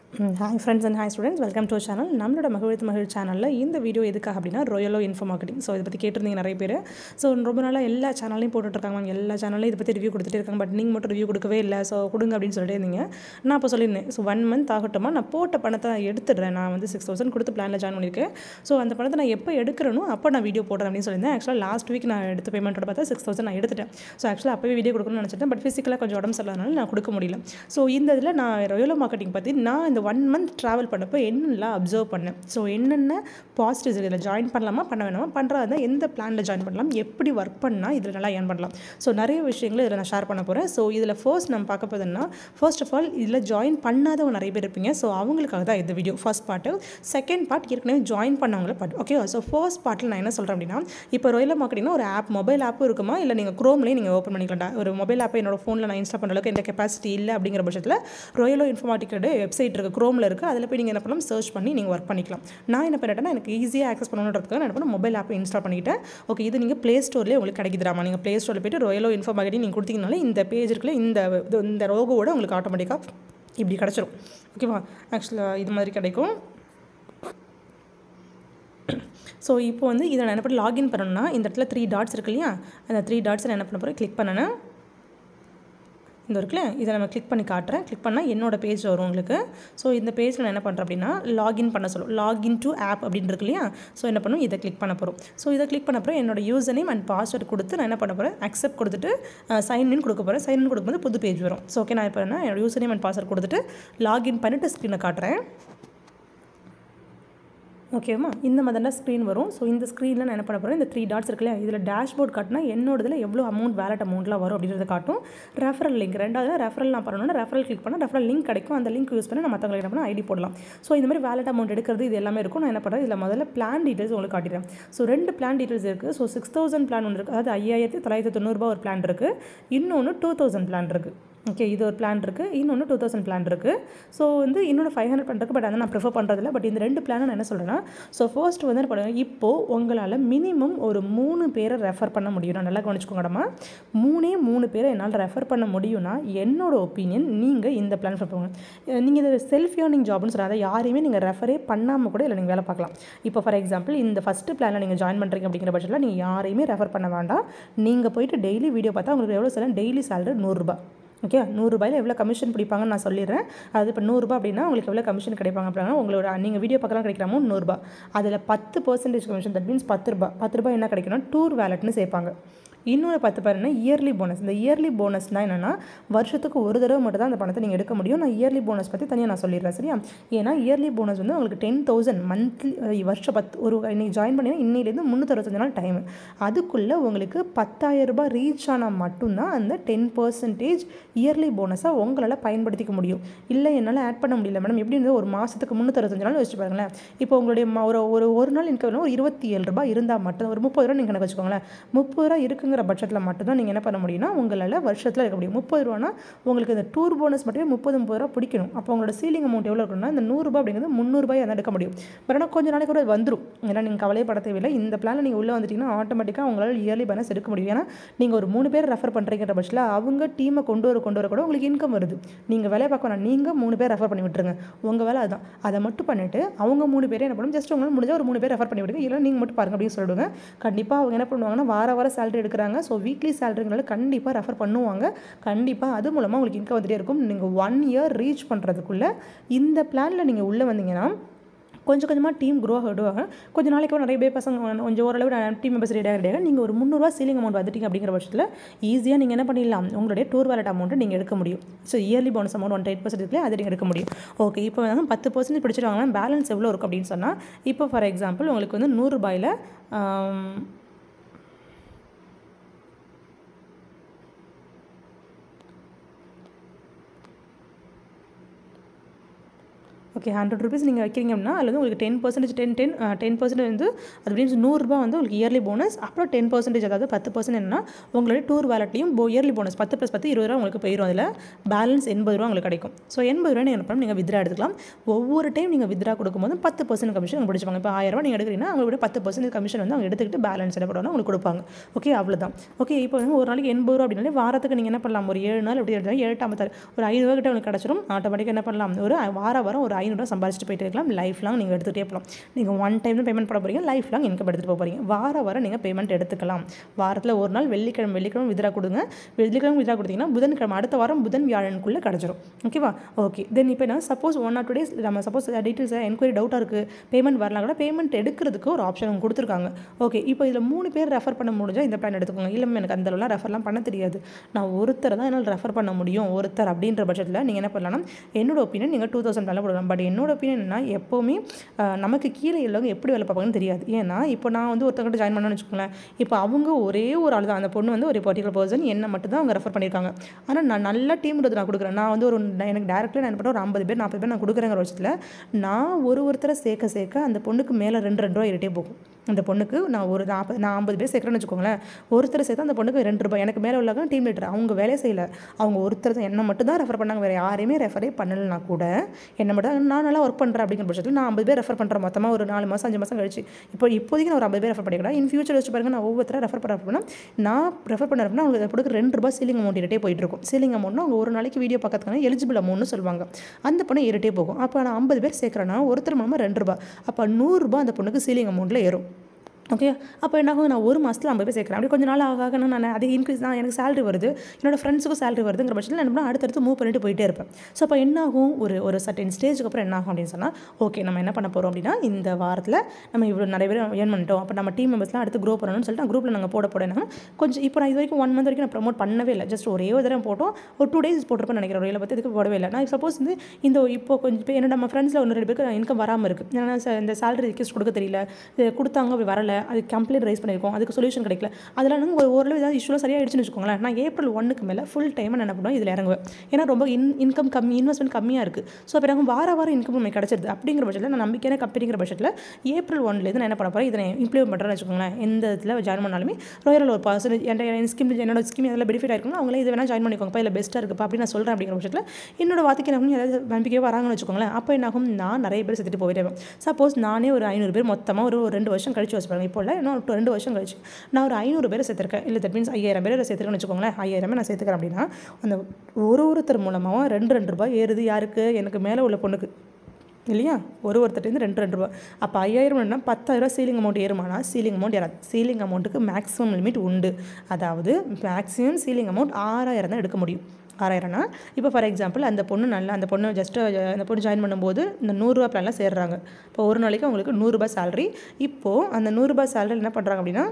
hi friends and hi students welcome to channel நம்மளோட மகிழ்த்து மகிழ் சேனலில் இந்த வீடியோ எதுக்காக அப்படின்னா ரொயலோ இன்ஃபோ மார்க்கெட்டிங் ஸோ இதை பற்றி கேட்டிருந்தீங்க நிறைய பேர் ஸோ ரொம்ப நாளாக எல்லா சேனல்லையும் போட்டுட்ருக்காங்க மேம் எல்லா சேனல்லையும் இதை பற்றி ரிவ்யூ கொடுத்துட்டே இருக்காங்க பட் நீங்கள் மட்டும் ரிவ்யூ கொடுக்கவே இல்லை ஸோ கொடுங்க அப்படின்னு சொல்லிட்டு இருந்தீங்க நான் அப்போ சொல்லியிருந்தேன் ஸோ ஒன் மந்த் ஆகட்டுமா நான் போட்ட பணத்தை நான் எடுத்துடுறேன் நான் வந்து சிக்ஸ் தௌசண்ட் கொடுத்து பிளானில் ஜாயின் பண்ணியிருக்கேன் ஸோ அந்த பணத்தை நான் எப்போ எடுக்கிறனோ அப்போ நான் வீடியோ போடுறேன் அப்படின்னு சொல்லியிருந்தேன் ஆக்சுவலாக லாஸ்ட் வீக் நான் எடுத்த பேமெண்ட்டோட பார்த்தா சிக்ஸ் தௌசண்ட் நான் எடுத்துட்டேன் ஸோ ஆக்சுவலாக அப்போவே வீடியோ கொடுக்கணும்னு நினச்சிட்டேன் பட் ஃபிசிக்கலாக கொஞ்சம் உடம்பு சரியில்லாதனால நான் கொடுக்க முடியல ஸோ இந்த இதில் நான் ரொயலோ மார்க்கெட்டிங் பற்றி நான் இந்த ஒன் மந்த் ட்ராவல் பண்ணப்போ என்னெல்லாம் அப்சர்வ் பண்ணேன் ஸோ என்னென்ன பாசிட்டிவ்ஸ் இதில் ஜாயின் பண்ணலாமா பண்ண வேணாமா பண்ணுறதா இருந்தால் எந்த பிளானில் ஜாயின் பண்ணலாம் எப்படி ஒர்க் பண்ணால் இதில் நல்லா ஏர்ன் பண்ணலாம் ஸோ நிறைய விஷயங்களை இதில் நான் ஷேர் பண்ண போகிறேன் ஸோ இதில் ஃபர்ஸ்ட் நம்ம பார்க்க போதுன்னா ஃபர்ஸ்ட் ஆஃப் ஆல் இதில் ஜாயின் பண்ணாதவங்க நிறைய பேர் இருப்பீங்க ஸோ அவங்களுக்காக தான் இந்த video first part second part ஏற்கனவே ஜாயின் பண்ணவங்கள பார்ட் ஓகே ஸோ ஃபர்ஸ்ட் பார்ட்டில் நான் என்ன சொல்கிறேன் அப்படின்னா இப்போ ரொயலா மார்க்கெட்டிங்னா ஒரு ஆப் மொபைல் ஆப்பும் இருக்குமா இல்லை நீங்கள் க்ரோம்லேயே நீங்கள் ஓப்பன் பண்ணிக்கலாம் ஒரு மொபைல் ஆப்பை என்னோட ஃபோனில் நான் இன்ஸ்டால் பண்ணுற அளவுக்கு எந்த கெப்பாசிட்டி இல்லை அப்படிங்கிற பட்சத்தில் ரொயலோ இன்ஃபர்மாட்டிக்கோட வெப்சைட் இருக்குது க்ரோமில் இருக்குது அதில் போய் நீங்கள் என்ன பண்ணலாம் சர்ச் பண்ணி நீங்கள் ஒர்க் பண்ணிக்கலாம் நான் என்ன பண்ணிட்டேன்னா எனக்கு ஈஸியாக ஆக்சஸ் பண்ணணுன்றதுக்காக நான் என்ன பண்ண மொபைல் ஆப்பை இன்ஸ்டால் பண்ணிக்கிட்டேன் ஓகே இது நீங்கள் ப்ளே ஸ்டோர்லேயே உங்களுக்கு கிடைக்குதுராமா நீங்கள் ப்ளே ஸ்டோரில் போய்ட்டு ரொயலோ இன்ஃபோ மார்க்கெட்டிங் நீங்கள் கொடுத்தீங்கனாலே இந்த பேஜ் இருக்குல்ல இந்த இது- இந்த ரோகோவோட உங்களுக்கு ஆட்டோமேட்டிக்காக இப்படி கிடச்சிரும் ஓகேவா ஆக்சுவலாக இது மாதிரி கிடைக்கும் ஸோ இப்போ வந்து இதை நான் என்ன பண்ண லாகின் பண்ணணும்னா இந்த இடத்துல த்ரீ டாட்ஸ் இருக்கு இல்லையா அந்த த்ரீ டாட்ஸை நான் என்ன பண்ண போகிறேன் கிளிக் பண்ணேன் இந்த இருக்குல்ல இதை நம்ம கிளிக் பண்ணி காட்டுறேன் கிளிக் பண்ணால் என்னோட பேஜ் வரும் உங்களுக்கு ஸோ இந்த பேஜில் நான் என்ன பண்ணுறேன் அப்படின்னா லாகின் பண்ண சொல்லும் லாகின் டு ஆப் அப்படின்னு இருக்கு இல்லையா ஸோ என்ன பண்ணும் இதை கிளிக் பண்ண போகிறோம் ஸோ இதை கிளிக் பண்ண அப்புறம் என்னோட யூசர் நேம் அண்ட் பாஸ்வேர்ட் கொடுத்து நான் என்ன பண்ண போகிறேன் அக்செப்ட் கொடுத்துட்டு சைன் இன் கொடுக்க போகிறேன் சைன் இன் கொடுக்கும்போது புது பேஜ் வரும் ஸோ ஓகே நான் இப்போ என்ன என்னோட யூசர் நேம் அண்ட் பாஸ்வேர்ட் கொடுத்துட்டு லாகின் பண்ணிட்டு ஸ்க்ரீனை காட்டுறேன் ஓகேவா இந்த மாதிரி தான் ஸ்க்ரீன் வரும் ஸோ இந்த ஸ்க்ரீனில் நான் என்ன பண்ண போகிறேன் இந்த த்ரீ டாட்ஸ் இருக்குல்ல இதில் டேஷ்போர்ட் காட்டினா என்னோடதுல எவ்வளோ அமௌண்ட் வேலட் அமௌண்ட்லாம் வரும் அப்படின்றத காட்டும் ரெஃபரல் லிங்க் ரெண்டாவது ரெஃபரல் நான் பண்ணணும்னா ரெஃபரல் கிளிக் பண்ணால் ரெஃபரல் லிங்க் கிடைக்கும் அந்த லிங்க் யூஸ் பண்ணி நான் மற்றவங்களுக்கு என்ன பண்ண ஐடி போடலாம் ஸோ இந்த மாதிரி வேலட் அமௌண்ட் எடுக்கிறது இது எல்லாமே இருக்கும் நான் என்ன பண்ணுறேன் இதில் முதல்ல பிளான் டீட்டெயில்ஸ் உங்களுக்கு காட்டிடுறேன் ஸோ ரெண்டு பிளான் டீட்டெயில்ஸ் இருக்குது ஸோ சிக்ஸ் தௌசண்ட் பிளான் ஒன்று இருக்குது அதாவது ஐயாயிரத்தி தொள்ளாயிரத்தி தொண்ணூறுபா ஒரு பிளான் இருக்குது இன்னொன்று டூ தௌசண்ட் பிளான் இருக்குது ஓகே இது ஒரு பிளான் இருக்குது இன்னொன்று டூ தௌசண்ட் பிளான் இருக்குது ஸோ வந்து இன்னொன்று ஃபைவ் ஹண்ட்ரட் பண்ணுறதுக்கு பட் அதை நான் ப்ரிஃபர் பண்ணுறதில்ல பட் இந்த ரெண்டு பிளானை நான் என்ன சொல்கிறேன்னா ஸோ ஃபர்ஸ்ட் வந்து என்ன பண்ணுவேன் இப்போது உங்களால் மினிமம் ஒரு மூணு பேரை ரெஃபர் பண்ண முடியும் நான் நல்லா கவனிச்சுக்கோங்கடமா மூணே மூணு பேரை என்னால் ரெஃபர் பண்ண முடியும்னா என்னோட ஒப்பீனியன் நீங்கள் இந்த பிளான் ப்ரிஃபர் பண்ணுங்க நீங்கள் இதை செல்ஃப் ஏர்னிங் ஜாப்னு சொல்கிறாங்க யாரையுமே நீங்கள் ரெஃபரே பண்ணாமல் கூட இல்லை நீங்கள் வேலை பார்க்கலாம் இப்போ ஃபார் எக்ஸாம்பிள் இந்த ஃபஸ்ட்டு பிளானில் நீங்கள் ஜாயின் பண்ணுறீங்க அப்படிங்கிற பட்சத்தில் நீங்கள் யாரையுமே ரெஃபர் பண்ண வேண்டாம் நீங்கள் போயிட்டு டெய்லி வீடியோ பார்த்தா உங்களுக்கு எவ்வளோ சார் டெய்லி சேலரி நூறுரூபா ஓகே நூறுரூபாயில் எவ்வளோ கமிஷன் பிடிப்பாங்கன்னு நான் சொல்லிடுறேன் அது இப்போ நூறுரூபா அப்படின்னா உங்களுக்கு எவ்வளோ கமிஷன் கிடைப்பாங்க அப்படின்னா உங்களோட நீங்கள் வீடியோ பார்க்கலாம் கிடைக்கிற அமௌண்ட் நூறுரூபா அதில் பத்து பர்சன்டேஜ் கமிஷன் தட் மீன்ஸ் பத்து ரூபா பத்து ரூபாய் என்ன கிடைக்கும்னா டூர் வேலட்னு சேர்ப்பாங்க இன்னொரு பத்து பேர் என்ன இயர்லி போனஸ் இந்த இயர்லி போனஸ்னால் என்னென்னா வருஷத்துக்கு ஒரு தடவை மட்டும் தான் அந்த பணத்தை நீங்கள் எடுக்க முடியும் நான் இயர்லி போனஸ் பற்றி தனியாக நான் சொல்லிடுறேன் சரியா ஏன்னா இயர்லி போனஸ் வந்து உங்களுக்கு டென் தௌசண்ட் மந்த்லி வருஷம் பத்து ஒரு நீங்கள் ஜாயின் பண்ணீங்கன்னா இன்னிலேருந்து முந்நூற்றறுபத்தஞ்சு நாள் டைம் அதுக்குள்ளே உங்களுக்கு பத்தாயிரம் ரூபாய் ரீச் ஆனால் மட்டும்தான் அந்த டென் பர்சன்டேஜ் இயர்லி போனஸை உங்களால் பயன்படுத்திக்க முடியும் இல்லை என்னால் ஆட் பண்ண முடியல மேடம் எப்படி இருந்தால் ஒரு மாதத்துக்கு முந்நூற்றறுபத்தஞ்சு நாள் வச்சு பாருங்களேன் இப்போ உங்களுடைய ம- ஒரு ஒரு ஒரு நாள் இன்கம் ஒரு இருபத்தி ஏழு ரூபாய் இருந்தால் மட்டும் ஒரு முப்பது ரூபா நீங்கள் கணக்கு வச்சுக்கோங்களேன் முப்பது ரூபா இருக்குங்கிற பட்சத்தில் மட்டும்தான் நீங்கள் என்ன பண்ண முடியும்னா உங்களால் வருஷத்தில் இருக்க முடியும் முப்பது ரூபானா உங்களுக்கு இந்த டூர் போனஸ் மட்டுமே முப்பது முப்பது ரூபா பிடிக்கணும் அப்போ உங்களோட சீலிங் அமௌண்ட் எவ்வளோ இருக்கணும்னா இந்த நூறுரூபா அப்படிங்கிறது முந்நூறுபாய் தான் எடுக்க முடியும் பட் ஆனால் கொஞ்ச நாளைக்கு கூட அது வந்துடும் ஏன்னா நீங்கள் கவலைப்பட தேவையில்லை இந்த பிளானில் நீங்கள் உள்ளே வந்துட்டீங்கன்னா ஆட்டோமேட்டிக்காக உங்களால் இயர்லி பேலன்ஸ் எடுக்க முடியும் ஏன்னா நீங்கள் ஒரு மூணு பேர் ரெஃபர் பண்ணுறீங்கிற பட்சத்தில் அவங்க டீமை கொண்டு வர கொண்டு வர கூட உங்களுக்கு இன்கம் வருது நீங்கள் வேலையை பார்க்க வேணாம் நீங்கள் மூணு பேர் ரெஃபர் பண்ணி விட்டுருங்க உங்கள் வேலை அதுதான் அதை மட்டும் பண்ணிவிட்டு அவங்க மூணு பேரே என்ன பண்ணும் ஜஸ்ட் உங்களால் முடிஞ்ச ஒரு மூணு பேர் ரெஃபர் பண்ணி விடுங்க இல்லை நீங்கள் மட்டும் பாருங்க அப்படின்னு சொல்லிடுங்க கண்டிப்பாக அவங்க என்ன பண்ணுவாங்கன்னா வார வாரம் சேலரி எடுக்கிறாங்க ஸோ வீக்லி சேலரிங்களால கண்டிப்பாக ரெஃபர் பண்ணுவாங்க கண்டிப்பாக அது மூலமாக உங்களுக்கு இன்கம் வந்துட்டே இருக்கும் நீங்கள் ஒன் இயர் ரீச் பண்ணுறதுக்குள்ளே இந்த பிளானில் நீங்கள் உள்ளே வந்தீங்கன்னா கொஞ்சம் கொஞ்சமாக டீம் க்ரோ ஆகிடுவாங்க கொஞ்சம் நாளைக்கு அப்புறம் நிறைய பேர் பசங்க கொஞ்சம் ஓரளவு டீம் மெம்பர்ஸ் ரெடியாக ரெடியாக நீங்கள் ஒரு முந்நூறுவா சீலிங் அமௌண்ட் வந்துட்டீங்க அப்படிங்கிற பட்சத்தில் ஈஸியாக நீங்கள் என்ன பண்ணிடலாம் உங்களுடைய டூர் வேலட் அமௌண்ட்டை நீங்கள் எடுக்க முடியும் so yearly bonus amount one eight percent இருக்குல்ல அதை நீங்கள் எடுக்க முடியும் ஓகே இப்போ வந்து பத்து பர்சன்ட் பிடிச்சிருவாங்கன்னா பேலன்ஸ் எவ்வளோ இருக்கும் அப்படின்னு சொன்னால் இப்போ ஃபார் எக்ஸாம்பிள் உங்களுக்கு வந்து நூறுரூபாயில் ஓகே ஹண்ட்ரட் ருபீஸ் நீங்கள் வைக்கிறீங்க அப்படின்னா அதில் வந்து உங்களுக்கு ten percentage ten ten ten percent வந்து அது மீன்ஸ் நூறுரூபா வந்து உங்களுக்கு இயர்லி போனஸ் அப்புறம் டென் பர்சன்டேஜ் அதாவது பத்து பர்சன்ட் என்னன்னா உங்களுடைய டூர் வேலட்லையும் போ இயர்லி போனஸ் பத்து ப்ளஸ் பத்து இருபது ரூபா உங்களுக்கு போயிடும் அதில் பேலன்ஸ் எண்பது ரூபா உங்களுக்கு கிடைக்கும் ஸோ எண்பது ரூபா நீங்கள் என்ன பண்ணணும் நீங்கள் வித்ரா எடுத்துக்கலாம் ஒவ்வொரு டைம் நீங்கள் வித்ரா கொடுக்கும்போது பத்து பர்சன்ட் கமிஷன் பிடிச்சிப்பாங்க இப்போ ஆயிரம் ரூபா நீங்கள் எடுக்கிறீங்கன்னா அவங்களோட பத்து பர்சன்ட் கமிஷன் வந்து அவங்க எடுத்துக்கிட்டு பேலன்ஸ் என்ன பண்ணுவாங்க உங்களுக்கு கொடுப்பாங்க ஓகே அவ்வளோதான் ஓகே இப்போ வந்து ஒரு நாளைக்கு எண்பது ரூபா அப்படின்னாலே வாரத்துக்கு நீங்கள் என்ன பண்ணலாம் ஒரு ஏழு நாள் எப்படி எடுத்தாலும் ஏழு ஐம்பத்தாறு ஒரு ஐநூறுவா கிட்ட உங்களுக்கு கிடச்சிரும் ஆட்டோமேட்டிக்காக என்ன பண்ணலாம் ஒரு வார வாரம் ஒரு ஐநூறுரூவா சம்பாதிச்சிட்டு போயிட்டே இருக்கலாம் லைஃப் லாங் நீங்கள் எடுத்துகிட்டே போகலாம் நீங்கள் ஒன் டைம் தான் பேமெண்ட் பண்ண போகிறீங்க லைஃப் லாங் இன்கம் எடுத்துகிட்டு போக போகிறீங்க வார வாரம் நீங்கள் பேமெண்ட் எடுத்துக்கலாம் வாரத்தில் ஒரு நாள் வெள்ளிக்கிழமை வெள்ளிக்கிழமை வித்ரா கொடுங்க வெள்ளிக்கிழமை வித்ரா கொடுத்தீங்கன்னா புதன்கிழமை அடுத்த வாரம் புதன் வியாழனுக்குள்ளே கிடச்சிரும் ஓகேவா ஓகே தென் இப்போ என்ன suppose one or two days நம்ம சப்போஸ் டீட்டெயில்ஸ் என்கொயரி டவுட்டாக இருக்குது பேமெண்ட் வரலாம் கூட பேமெண்ட் எடுக்கிறதுக்கு ஒரு ஆப்ஷன் அவங்க கொடுத்துருக்காங்க ஓகே இப்போ இதில் மூணு பேர் ரெஃபர் பண்ண முடிஞ்சால் இந்த பிளான் எடுத்துக்கோங்க இல்லை எனக்கு அந்த அளவுலாம் ரெஃபர்லாம் பண்ண தெரியாது நான் ஒருத்தர் தான் என்னால் ரெஃபர் பண்ண முடியும் ஒருத்தர் அப்படின்ற பட்சத்தில் நீங்கள் என்ன பண்ணலாம் என்னோட ஒப்பீனியன் நீங்கள் டூ தௌசண்ட் பிளானில் கொடுக்கலாம் பட் என்னோட ஒப்பீனியன் என்ன எப்போவுமே அஹ், நமக்கு கீழே உள்ளவங்க எப்படி வேலை பார்ப்பாங்கன்னு தெரியாது ஏன்னா இப்போ நான் வந்து ஒருத்தவங்கிட்ட ஜாயின் பண்ணணும்னு வச்சுக்கோங்களேன் இப்போ அவங்க ஒரே ஒரு ஆள் தான் அந்த பொண்ணு வந்து ஒரு பர்டிகுலர் பர்சன் என்ன மட்டும் தான் அவங்க ரெஃபர் பண்ணியிருக்காங்க ஆனால் நான் நல்ல டீம் நான் கொடுக்குறேன் நான் வந்து ஒரு எனக்கு டேரக்ட்லி நான் என்ன பண்ணுறேன் ஒரு ஐம்பது பேர் நாற்பது பேர் நான் கொடுக்குறேங்கிற பட்சத்தில் நான் ஒரு ஒருத்தரை சேர்க்க சேர்க்க அந்த பொண்ணுக்கு மேலே ரெண்டு ரெண்டு ரூபா ஏறிட்டே போகும் அந்த பொண்ணுக்கு நான் ஒரு நாற்பது நான் ஐம்பது பேர் சேர்க்குறேன்னு வச்சுக்கோங்களேன் ஒருத்தர் சேர்த்து அந்த பொண்ணுக்கு ரெண்டு ரூபாய் எனக்கு மேலே உள்ளவங்க டீம் லீடர் அவங்க வேலையை செய்யல அவங்க ஒருத்தர் தான் என்ன மட்டும் தான் ரெஃபர் பண்ணாங்க வேறு யாரையுமே ரெஃபரே பண்ணலைனா கூட என்ன மட்டும் தான் நான் நல்லா ஒர்க் பண்ணுறேன் அப்படிங்கிற பட்சத்தில் நான் ஐம்பது பேர் ரெஃபர் பண்ணுறேன் மொத்தமாக ஒரு நாலு மாதம் அஞ்சு மாதம் கழிச்சு இப்போ இப்போதைக்கு நான் ஒரு ஐம்பது பேர் ரெஃபர் பண்ணிக்கிறேன் இன் ஃபியூச்சர் வச்சு பாருங்க நான் ஒவ்வொருத்தர ரெஃபர் பண்ண அப்படின்னா நான் ரெஃபர் பண்ண அப்படின்னா அவங்களுக்கு பொண்ணுக்கு ரெண்டு ரூபாய் சீலிங் அமௌண்ட் ஏறிட்டே போயிட்டு இருக்கும் சீலிங் அமௌண்ட்னா அவங்க ஒரு நாளைக்கு வீடியோ பார்க்கறதுக்கான எலிஜிபிள் அமௌண்ட்னு சொல்லுவாங்க அந்த பொண்ணு ஏறிட்டே போகும் அப்போ நான் ஐம்பது பேர் சேர்க்குறேன்னா ஒருத்தர் மூலமாக ரெண்டு ரூபாய் அப்போ நூறுரூபா அந்த பொண்ணுக்கு சீலிங் அமௌண்ட்டில் ஏறும் ஓகே அப்போ என்ன ஆகும் நான் ஒரு மாதத்தில் ஐம்பது பேர் சேர்க்குறேன் அப்படி கொஞ்ச நாள் ஆக ஆக நான் அது இன்க்ரீஸ் தான் எனக்கு salary வருது என்னோட ஃப்ரெண்ட்ஸுக்கும் salary வருதுங்கிற பட்சத்தில் என்ன பண்ணா அடுத்தடுத்து மூவ் பண்ணிட்டு போயிட்டே இருப்பேன் ஸோ அப்போ என்ன ஆகும் ஒரு ஒரு சர்டன் ஸ்டேஜுக்கு அப்புறம் என்ன ஆகும் அப்படின்னு சொன்னால் ஓகே நம்ம என்ன பண்ண போகிறோம் அப்படின்னா இந்த வாரத்தில் நம்ம இவ்வளோ நிறைய பேர் ஏர்ன் பண்ணிட்டோம் அப்போ நம்ம டீம் மெம்பர்ஸ்லாம் அடுத்து க்ரோ பண்ணணும்னு சொல்லிட்டு குரூப்பில் நாங்கள் போட போடணும் கொஞ்சம் இப்போ நான் இது வரைக்கும் ஒன் மந்த் வரைக்கும் நான் ப்ரமோட் பண்ணவே இல்லை ஜஸ்ட் ஒரே ஒரு தடவை போட்டோம் ஒரு டூ டேஸ் போட்டிருப்பேன் நினைக்கிறேன் ஒரு ஏழை பற்றி இதுக்கு போடவே இல்லை நான் சப்போஸ் வந்து இந்த இப்போ கொஞ்சம் பேர் என்னோட நம்ம ஃப்ரெண்ட்ஸில் ஒன்று ரெண்டு பேருக்கு இன்கம் வராமல் இருக்குது ஏன்னா ச- இந்த salary ரிக்வஸ்ட் கொடுக்க தெரியல இது கொடுத்தாங்க அப்படி வரல அது கம்ப்ளைண்ட் ரைஸ் பண்ணியிருக்கோம் அதுக்கு சொல்யூஷன் கிடைக்கல அதெல்லாம் நாங்கள் ஒரு ஓரளவு ஏதாவது இஷ்யூலாம் சரியாயிடுச்சுன்னு வச்சுக்கோங்களேன் நான் ஏப்ரல் ஒன்றுக்கு மேலே ஃபுல் டைம் நான் என்ன பண்ணுவேன் இதில் இறங்குவேன் ஏன்னா ரொம்ப இன் இன்கம் கம்மி இன்வெஸ்ட்மெண்ட் கம்மியாக இருக்குது ஸோ அப்போ எனக்கு வார வாரம் இன்கம் நமக்கு கிடச்சிருது அப்படிங்கிற பட்சத்தில் நான் நம்பிக்கையான கம்பெனிங்கிற பட்சத்தில் ஏப்ரல் ஒன்லேருந்து நான் என்ன பண்ண போகிறேன் இதை இம்ப்ளிமெண்ட் பண்ணுறேன்னு வச்சுக்கோங்களேன் எந்த இதில் ஜாயின் பண்ணாலுமே ரோயல் ஒரு பர்சன்டேஜ் என் ஸ்கீம் என்னோட ஸ்கீம் எதில் பெனிஃபிட் ஆயிருக்கும் அவங்களே இது வேணால் ஜாயின் பண்ணிக்கோங்கப்பா இல்லை பெஸ்ட்டாக இருக்குப்பா அப்படின்னு நான் சொல்கிறேன் அப்படிங்கிற பட்சத்தில் என்னோட வார்த்தைக்கு என்ன ஏதாவது நம்பிக்கையாக வராங்கன்னு வச்சுக்கோங்களேன் அப்போ என்ன ஆகும் நான் நிறைய பேர் சேர்த்துட்டு போயிட்டேன் சப்போஸ் நானே ஒரு ஐநூறு பேர் மொத்தமாக ஒரு ஒரு ரெண்டு வருஷம் கழிச்சு வச்சுப்பாங்க இப்போ இல்லை இன்னும் ஒரு ரெண்டு வருஷம் கழிச்சு நான் ஒரு ஐநூறு பேரை சேர்த்துருக்கேன் இல்லை தட் மீன்ஸ் ஐயாயிரம் பேரை சேர்த்துருக்கேன்னு வச்சுக்கோங்களேன் ஐயாயிரமே நான் சேர்த்துக்கிறேன் அப்படின்னா அந்த ஒரு ஒருத்தர் மூலமாக ரெண்டு ரெண்டு ரூபாய் ஏறுது யாருக்கு எனக்கு மேலே உள்ள பொண்ணுக்கு இல்லையா ஒரு ஒருத்தர்ட்டேருந்து ரெண்டு ரெண்டு ரூபா அப்போ ஐயாயிரம்னா பத்தாயிரம் சீலிங் அமௌண்ட் ஏறுமானா சீலிங் அமௌண்ட் ஏறாது சீலிங் அமௌண்ட்டுக்கு மேக்ஸிமம் லிமிட் உண்டு அதாவது மேக்ஸிமம் சீலிங் அமௌண்ட் ஆறாயிரம் தான் எடுக்க முடியும் ஆறாயிரம்னா இப்போ ஃபார் எக்ஸாம்பிள் அந்த பொண்ணு நல்லா அந்த பொண்ணு ஜஸ்ட்டு அந்த பொண்ணு ஜாயின் பண்ணும்போது இந்த நூறுரூவா பிளானில் சேர்றாங்க இப்போ ஒரு நாளைக்கு அவங்களுக்கு நூறுரூபா சேலரி இப்போது அந்த நூறுரூபா சேலரி என்ன பண்ணுறாங்க அப்படின்னா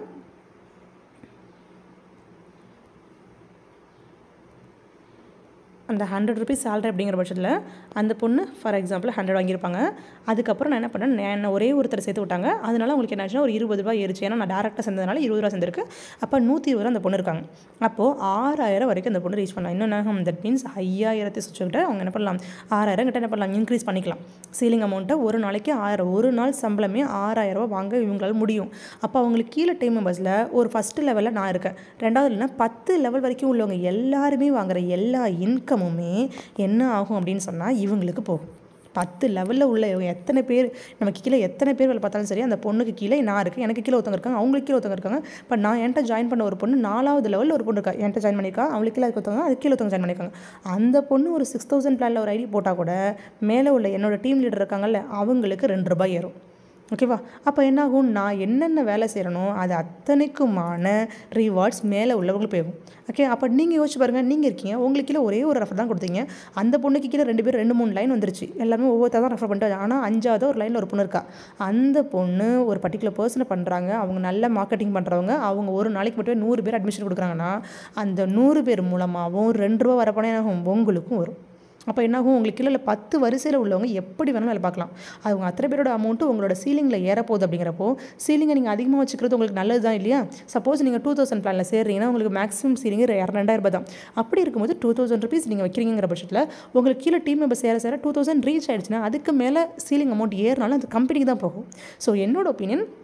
அந்த ஹண்ட்ரட் ருபீஸ் சேலரி அப்படிங்கிற பட்சத்தில் அந்த பொண்ணு ஃபார் எக்ஸாம்பிள் ஹண்ட்ரட் வாங்கியிருப்பாங்க அதுக்கப்புறம் நான் என்ன பண்ணேன் நான் என்ன ஒரே ஒருத்தர் சேர்த்து விட்டாங்க அதனால உங்களுக்கு என்ன ஆச்சுன்னா ஒரு இருபது ரூபாய் ஏறிச்சு ஏன்னா நான் டேரெக்டாக சேர்ந்ததுனால இருபது ரூபா சேர்ந்துருக்கு அப்போ நூற்றி இருபது ரூபா அந்த பொண்ணு இருக்காங்க அப்போது ஆறாயிரம் வரைக்கும் அந்த பொண்ணு ரீச் பண்ணலாம் இன்னும் என்ன தட் மீன்ஸ் ஐயாயிரத்தை சுச்சுக்கிட்ட அவங்க என்ன பண்ணலாம் ஆறாயிரம் கிட்ட என்ன பண்ணலாம் இன்க்ரீஸ் பண்ணிக்கலாம் சீலிங் அமௌண்ட்டை ஒரு நாளைக்கு ஆயிரம் ஒரு நாள் சம்பளமே ஆறாயிரம் ரூபாய் வாங்க இவங்களால முடியும் அப்போ அவங்களுக்கு கீழே டீம் மெம்பர்ஸில் ஒரு ஃபஸ்ட்டு லெவலில் நான் இருக்கேன் ரெண்டாவது இல்லைன்னா பத்து லெவல் வரைக்கும் உள்ளவங்க எல்லாருமே வாங்குற எல்லா இன்கமுமே என்ன ஆகும் அப்படின்னு சொன்னால் இவங்களுக்கு போகும் பத்து லெவலில் உள்ள இவங்க எத்தனை பேர் நமக்கு கீழே எத்தனை பேர் வேலை பார்த்தாலும் சரி அந்த பொண்ணுக்கு கீழே நான் இருக்கேன் எனக்கு கீழே ஒருத்தவங்க இருக்காங்க அவங்களுக்கு கீழே ஒருத்தவங்க இருக்காங்க பட் நான் என்கிட்ட ஜாயின் பண்ண ஒரு பொண்ணு நாலாவது லெவலில் ஒரு பொண்ணு இருக்கா என்கிட்ட ஜாயின் பண்ணியிருக்கா அவங்களுக்கு கீழே ஒருத்தவங்க அது கீழே ஒருத்தவங்க ஜாயின் பண்ணியிருக்காங்க அந்த பொண்ணு ஒரு சிக்ஸ் தௌசண்ட் பிளானில் ஒரு ஐடி போட்டால் கூட மேலே உள்ள என்னோட டீம் லீடர் இருக்காங்கல்ல அவங்களுக்கு ரெண்டு ரூபாய் ஏறும் ஓகேவா அப்போ என்ன ஆகும் நான் என்னென்ன வேலை செய்கிறனோ அது அத்தனைக்குமான ரிவார்ட்ஸ் மேலே உள்ளவங்களுக்கு போயிடும் ஓகே அப்போ நீங்கள் யோசிச்சு பாருங்கள் நீங்கள் இருக்கீங்க உங்களுக்கு கீழே ஒரே ஒரு ரெஃபர் தான் கொடுத்தீங்க அந்த பொண்ணுக்கு கீழே ரெண்டு பேர் ரெண்டு மூணு லைன் வந்துருச்சு எல்லாமே ஒவ்வொருத்தர் தான் ரெஃபர் பண்ணிட்டு ஆனால் அஞ்சாவது ஒரு லைனில் ஒரு பொண்ணு இருக்கா அந்த பொண்ணு ஒரு பர்டிகுலர் பர்சனை பண்ணுறாங்க அவங்க நல்ல மார்க்கெட்டிங் பண்ணுறவங்க அவங்க ஒரு நாளைக்கு மட்டுமே நூறு பேர் அட்மிஷன் கொடுக்குறாங்கன்னா அந்த நூறு பேர் மூலமாகவும் ரெண்டு ரூபா வரப்போனே ஆகும் உங்களுக்கும் வரும் அப்போ என்னாகும் உங்களுக்கு கீழே பத்து வரிசையில் உள்ளவங்க எப்படி வேணாலும் வேலை பார்க்கலாம் அவங்க அத்தனை பேரோட அமௌண்ட்டு உங்களோட சீலிங்கில் ஏறப்போகுது அப்படிங்கிறப்போ சீலிங்கை நீங்கள் அதிகமாக வச்சுக்கிறது உங்களுக்கு நல்லது தான் இல்லையா சப்போஸ் நீங்கள் டூ தௌசண்ட் பிளானில் சேர்றீங்கன்னா உங்களுக்கு மேக்ஸிமம் சீலிங் ரெண்டாயிரம் ரூபாய் தான் அப்படி இருக்கும்போது டூ தௌசண்ட் ருபீஸ் நீங்கள் வைக்கிறீங்கிற பட்சத்தில் உங்களுக்கு கீழே டீம் மெம்பர் சேர சேர டூ தௌசண்ட் ரீச் ஆயிடுச்சுன்னா அதுக்கு மேலே சீலிங் அமௌண்ட் ஏறினாலும் அந்த கம்பெனிக்கு தான் போகும் ஸோ என்னோட ஒப்பீனியன்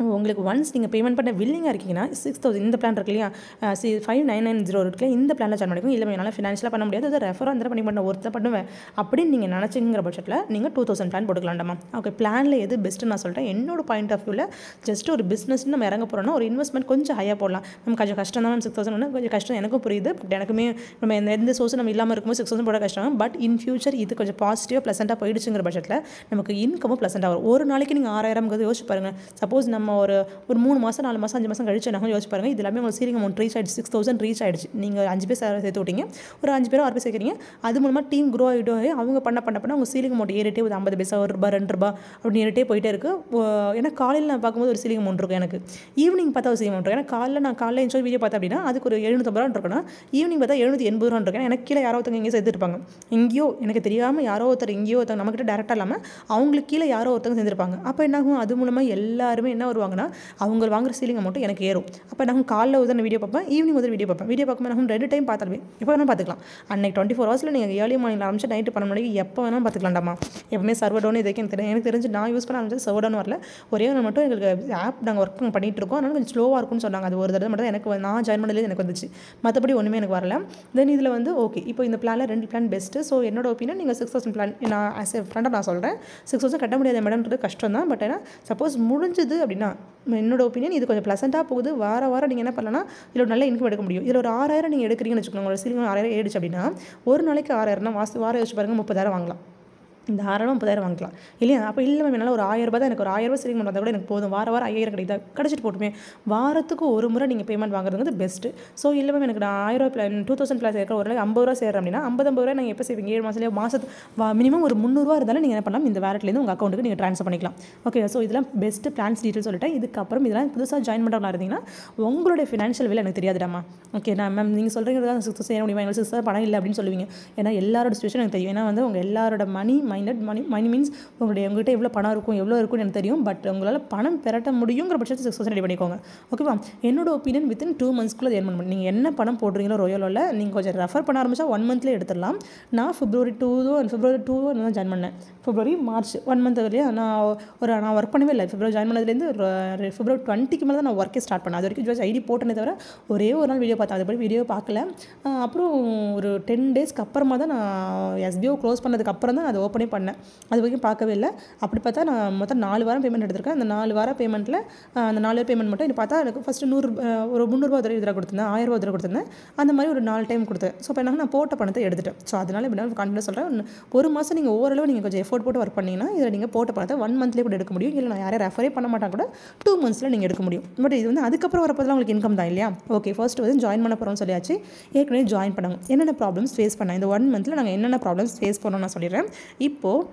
உங்களுக்கு ஒன்ஸ் நீங்கள் பேமெண்ட் பண்ண வில்லிங்காக இருக்கீங்கன்னா சிக்ஸ் தௌசண்ட் இந்த பிளான் இருக்கு இல்லையா C five nine nine zero இருக்குல்ல இந்த பிளானில் ஜாயின் பண்ணிக்கும் இல்லை என்னால் ஃபினான்ஷியலாக பண்ண முடியாது அது ரெஃபராக இருந்தால் பண்ணி பண்ண ஒருத்தர் பண்ணுவேன் அப்படின்னு நீங்கள் நினச்சிங்கிற பட்சத்தில் நீங்கள் டூ தௌசண்ட் பிளான் போட்டுக்கலாம்டாமா ஓகே பிளானில் எது பெஸ்ட்டு நான் சொல்லிட்டேன் என்னோட பாயிண்ட் ஆஃப் வியூவில் ஜஸ்ட் ஒரு பிஸ்னஸ் நம்ம இறங்க போகிறோம்னா ஒரு இன்வெஸ்ட்மெண்ட் கொஞ்சம் ஹையாக போடலாம் நம்ம கொஞ்சம் கஷ்டம் தான் சிக்ஸ் தௌசண்ட் கொஞ்சம் கஷ்டம் எனக்கும் புரியுது பட் எனக்குமே நம்ம எந்த எந்த சோர்ஸ் நம்ம இல்லாமல் இருக்கும்போது சிக்ஸ் தௌசண்ட் போட கஷ்டம் பட் இன் ஃபியூச்சர் இது கொஞ்சம் பாசிட்டிவாக ப்ளசண்ட்டாக போயிடுச்சுங்கிற பட்சத்தில் நமக்கு இன்கமும் ப்ளசண்ட்டாக வரும் ஒரு நாளைக்கு நீங்கள் ஆறாயிரம்ங்கிறது யோசிச்சு பாருங்கள் சப்போஸ் நம்ம ஒரு ஒரு மூணு மாதம் நாலு மாதம் அஞ்சு மாதம் கழிச்சு நான் யோசிச்சு பாருங்கள் இது எல்லாமே உங்களுக்கு சீரிங் அமௌண்ட் ரீச் ஆயிடுச்சு சிக்ஸ் தௌசண்ட் ரீச் ஆயிடுச்சு நீங்கள் அஞ்சு பேர் சே- சேர்த்து விட்டீங்க ஒரு அஞ்சு பேரும் ஆறு பேர் சேர்க்குறீங்க அது மூலமாக டீம் க்ரோ ஆகிட்டோ அவங்க பண்ண பண்ண பண்ண உங்கள் சீலிங் அமௌண்ட் ஏறிட்டே ஒரு ஐம்பது பைசா ஒரு ரூபா ரெண்டு ரூபா அப்படின்னு ஏறிட்டே போயிட்டே இருக்குது ஏன்னா காலையில் நான் பார்க்கும்போது ஒரு சீலிங் அமௌண்ட் இருக்கும் எனக்கு ஈவினிங் பார்த்தா ஒரு சீலிங் அமௌண்ட் இருக்கும் ஏன்னா காலையில் நான் காலையில் என்ஜாய் வீடியோ பார்த்தேன் அப்படின்னா அதுக்கு ஒரு எழுநூத்தம்பது ரூபா இருக்குன்னா ஈவினிங் பார்த்தா எழுநூற்றி எண்பது ரூபா இருக்கும் எனக்கு கீழே யாரோ ஒருத்தங்க இங்கே சேர்த்துருப்பாங்க எங்கேயோ எனக்கு தெரியாமல் யாரோ ஒருத்தர் எங்கேயோ ஒருத்தங்க நம்மக்கிட்ட டேரெக்டாக இல்லாமல் அவங்களுக்கு கீழே யாரோ ஒருத்தங்க சேர்ந்துருப்பாங்க அப்போ என்ன ஆகும் அது மூலமாக எல்லாருமே என்ன வருவாங்கன்னா அவங்க வாங்குற சீலிங் அமௌண்ட் எனக்கு ஏறும் அப்போ நான் காலைல ஒரு வீடியோ பார்ப்பேன் ஈவினிங் ஒரு வீடியோ பார்ப்பேன் வீடியோ பார்க்கும்போது நான் ரெண்டு டைம் பார்த்தாலுமே எப்போ வேணாலும் பார்த்துக்கலாம் அன்னைக்கு டுவெண்ட்டி ஃபோர் ஹவர்ஸில் நீங்கள் ஏர்லி மார்னிங் ஆரம்பிச்சு நைட்டு பன்னெண்டு மணிக்கு எப்போ வேணாலும் பார்த்துக்கலாம்டாமா எப்பவுமே சர்வர் டவுன் இதுக்கு எனக்கு தெரியும் எனக்கு தெரிஞ்சு நான் யூஸ் பண்ண ஆரம்பிச்சது சர்வர் டவுன் வரல ஒரே ஒரு மட்டும் எங்களுக்கு ஆப் நாங்கள் ஒர்க் பண்ணிட்டு இருக்கோம் அதனால கொஞ்சம் ஸ்லோவாக இருக்கும்னு சொன்னாங்க அது ஒரு தடவை மட்டும் தான் எனக்கு வந்து- நான் ஜாயின் பண்ணதுலேயே எனக்கு வந்துச்சு மற்றபடி ஒன்றுமே எனக்கு வரல தென் இதில் வந்து ஓகே இப்போ இந்த பிளானில் ரெண்டு பிளான் பெஸ்ட்டு ஸோ என்னோட ஒப்பீனியன் நீங்கள் சிக்ஸ் தௌசண்ட் பிளான் நான் ஆஸ் எ ஃப்ரெண்டாக நான் சொல்கிறேன் சிக்ஸ் தௌசண்ட் கட்ட முடியாத மேடம்ன்றது கஷ்டம் தான் பட் ஏன்னா சப்போஸ் முடிஞ்சுது அப்படின்னா என்னோட ஒப்பீனியன் இது கொஞ்சம் ப்ளசண்ட்டாக போகுது வார வாரம் நீங்கள் என்ன பண்ணலாம் இதில் ஒரு நல்ல இன்கம் எடுக்க முடியும் இதில் ஒரு ஆறாயிரம் நீங்கள் எடுக்கிறீங்கன்னு வச்சுக்கோங்க உங்களோட சீலிங் ஆறாயிரம் ஏறிடுச்சு அப்படின்னா ஒரு நாளைக்கு ஆறாயிரம்னா வாசு வாரம் யோசிச்சு பாருங்கள் முப்பதாயிரம் வாங்கலாம் தாராளமாக முப்பதாயிரம் வாங்கலாம் இல்லையா அப்போ இல்லை மேம் என்னால் ஒரு ஆயிரம் ரூபாய் தான் எனக்கு ஒரு ஆயிரம் ரூபாய் சேவிங் பண்ணால் கூட எனக்கு போதும் வார வாரம் ஐயாயிரம் கிடைக்குதா கிடச்சிட்டு போட்டுமே வாரத்துக்கு ஒரு முறை நீங்கள் பேமெண்ட் வாங்குறது பெஸ்ட்டு ஸோ இல்லை மேம் எனக்கு நான் ஆயிரம் ரூபாய் பிளான் டூ தௌசண்ட் பிளாஸ் இருக்கிற ஒரு நாளைக்கு ஐம்பது ரூபா சேர்றேன் அப்படின்னா ஐம்பது ஐம்பது ரூபாய் நீங்கள் எப்போ சேவிங்க ஏழு மாதத்துலேயே மாதத்து மினிமம் ஒரு முந்நூறுரூவா இருந்தாலும் நீங்கள் என்ன பண்ணலாம் இந்த வேலட்லேருந்து உங்கள் அக்கௌண்ட்டுக்கு நீங்கள் ட்ரான்ஸ்ஃபர் பண்ணிக்கலாம் ஓகே ஸோ இதெல்லாம் பெஸ்ட்டு பிளான்ஸ் டீட்டெயில் சொல்லிட்டேன் இதுக்கப்புறம் இதெல்லாம் புதுசாக ஜாயின் பண்ணுறவங்களா இருந்தீங்கன்னா உங்களுடைய ஃபினான்ஷியல் வேலை எனக்கு தெரியாதுடாமா ஓகே நான் மேம் நீங்கள் சொல்கிறீங்க சிக்ஸ் செய்ய முடியுமா எங்களுக்கு சிக்ஸ் பணம் இல்லை அப்படின்னு சொல்லுவீங்க ஏன்னா எல்லாரோட சுச்சுவேஷன் எனக்கு தெரியும் ஏன்னா வந்து உங்கள் எல்லாரோட மணி மைண்டட் மணி மணி மீன்ஸ் உங்களுடைய உங்கள்கிட்ட எவ்வளோ பணம் இருக்கும் எவ்வளோ இருக்கும்னு எனக்கு தெரியும் பட் உங்களால் பணம் பெரட்ட முடியுங்கிற பட்சத்தில் சிக்ஸ் ரெடி பண்ணிக்கோங்க ஓகேவா என்னோட ஒப்பீனியன் வித்தின் டூ மந்த்ஸ்க்குள்ளே ஏர்ன் பண்ண நீங்கள் என்ன பணம் போடுறீங்களோ ரோயோலோவில் நீங்கள் கொஞ்சம் ரெஃபர் பண்ண ஆரம்பிச்சா ஒன் மந்த்லேயே எடுத்துடலாம் நான் பிப்ரவரி டூ பிப்ரவரி டூ தான் ஜாயின் பண்ணேன் பிப்ரவரி மார்ச் ஒன் மந்த் வரையும் நான் ஒரு நான் ஒர்க் பண்ணவே இல்லை பிப்ரவரி ஜாயின் பண்ணதுலேருந்து ஒரு பிப்ரவரி டுவெண்ட்டிக்கு மேலே தான் நான் ஒர்க்கே ஸ்டார்ட் பண்ணேன் அது வரைக்கும் ஜஸ்ட் ஐடி போட்டனே தவிர ஒரே ஒரு நாள் வீடியோ பார்த்தேன் அதுபடி வீடியோ பார்க்கல ஆஹ் அப்புறம் ஒரு டென் டேஸ்க்கு அப்புறமா தான் நான் எஸ்பிஓ க்ளோஸ் பண்ணதுக்கு அப்புறம் தான் அதை ஓப்பனே பண்ணேன் அது வரைக்கும் பார்க்கவே இல்லை அப்படி பார்த்தா நான் மொத்தம் நாலு வாரம் பேமெண்ட் எடுத்திருக்கேன் அந்த நாலு வாரம் பேமெண்ட்டில் அந்த நாலு பேமெண்ட் மட்டும் இது பார்த்தா எனக்கு ஃபஸ்ட்டு நூறு அஹ் ஒரு முந்நூறுபா தடவை இதில் கொடுத்துருந்தேன் ஆயிரம் ரூபா தடவை கொடுத்துருந்தேன் அந்த மாதிரி ஒரு நாலு டைம் கொடுத்தேன் ஸோ இப்போ என்ன நான் போட்ட பணத்தை எடுத்துட்டேன் ஸோ அதனால இப்படி நான் கண்டிப்பாக சொல்கிறேன் ஒரு மாதம் நீங்கள் ஓரளவு நீங்கள் கொஞ்சம் எஃபோர்ட் போட்டு ஒர்க் பண்ணீங்கன்னா இதில் நீங்கள் போட்ட பணத்தை ஒன் மந்த்லேயே கூட எடுக்க முடியும் இல்லை நான் யாரையும் ரெஃபரே பண்ண மாட்டா கூட டூ மந்த்ஸில் நீங்கள் எடுக்க முடியும் பட் இது வந்து அதுக்கப்புறம் வரப்போதெல்லாம் உங்களுக்கு இன்கம் தான் இல்லையா ஓகே ஃபர்ஸ்ட் வந்து ஜாயின் பண்ண போகிறோம்னு சொல்லியாச்சு ஏற்கனவே ஜாயின் பண்ணாங்க என்னென்ன ப்ராப்ளம்ஸ் ஃபேஸ் பண்ணேன் இந்த ஒன் மந்தில் நாங்கள் என்னென்ன ப்ராப்ளம்ஸ் ஃபேஸ் பண்ணோம்னு நான் சொல்லிடுறேன் இப்போது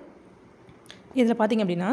இதில் பார்த்தீங்க அப்படின்னா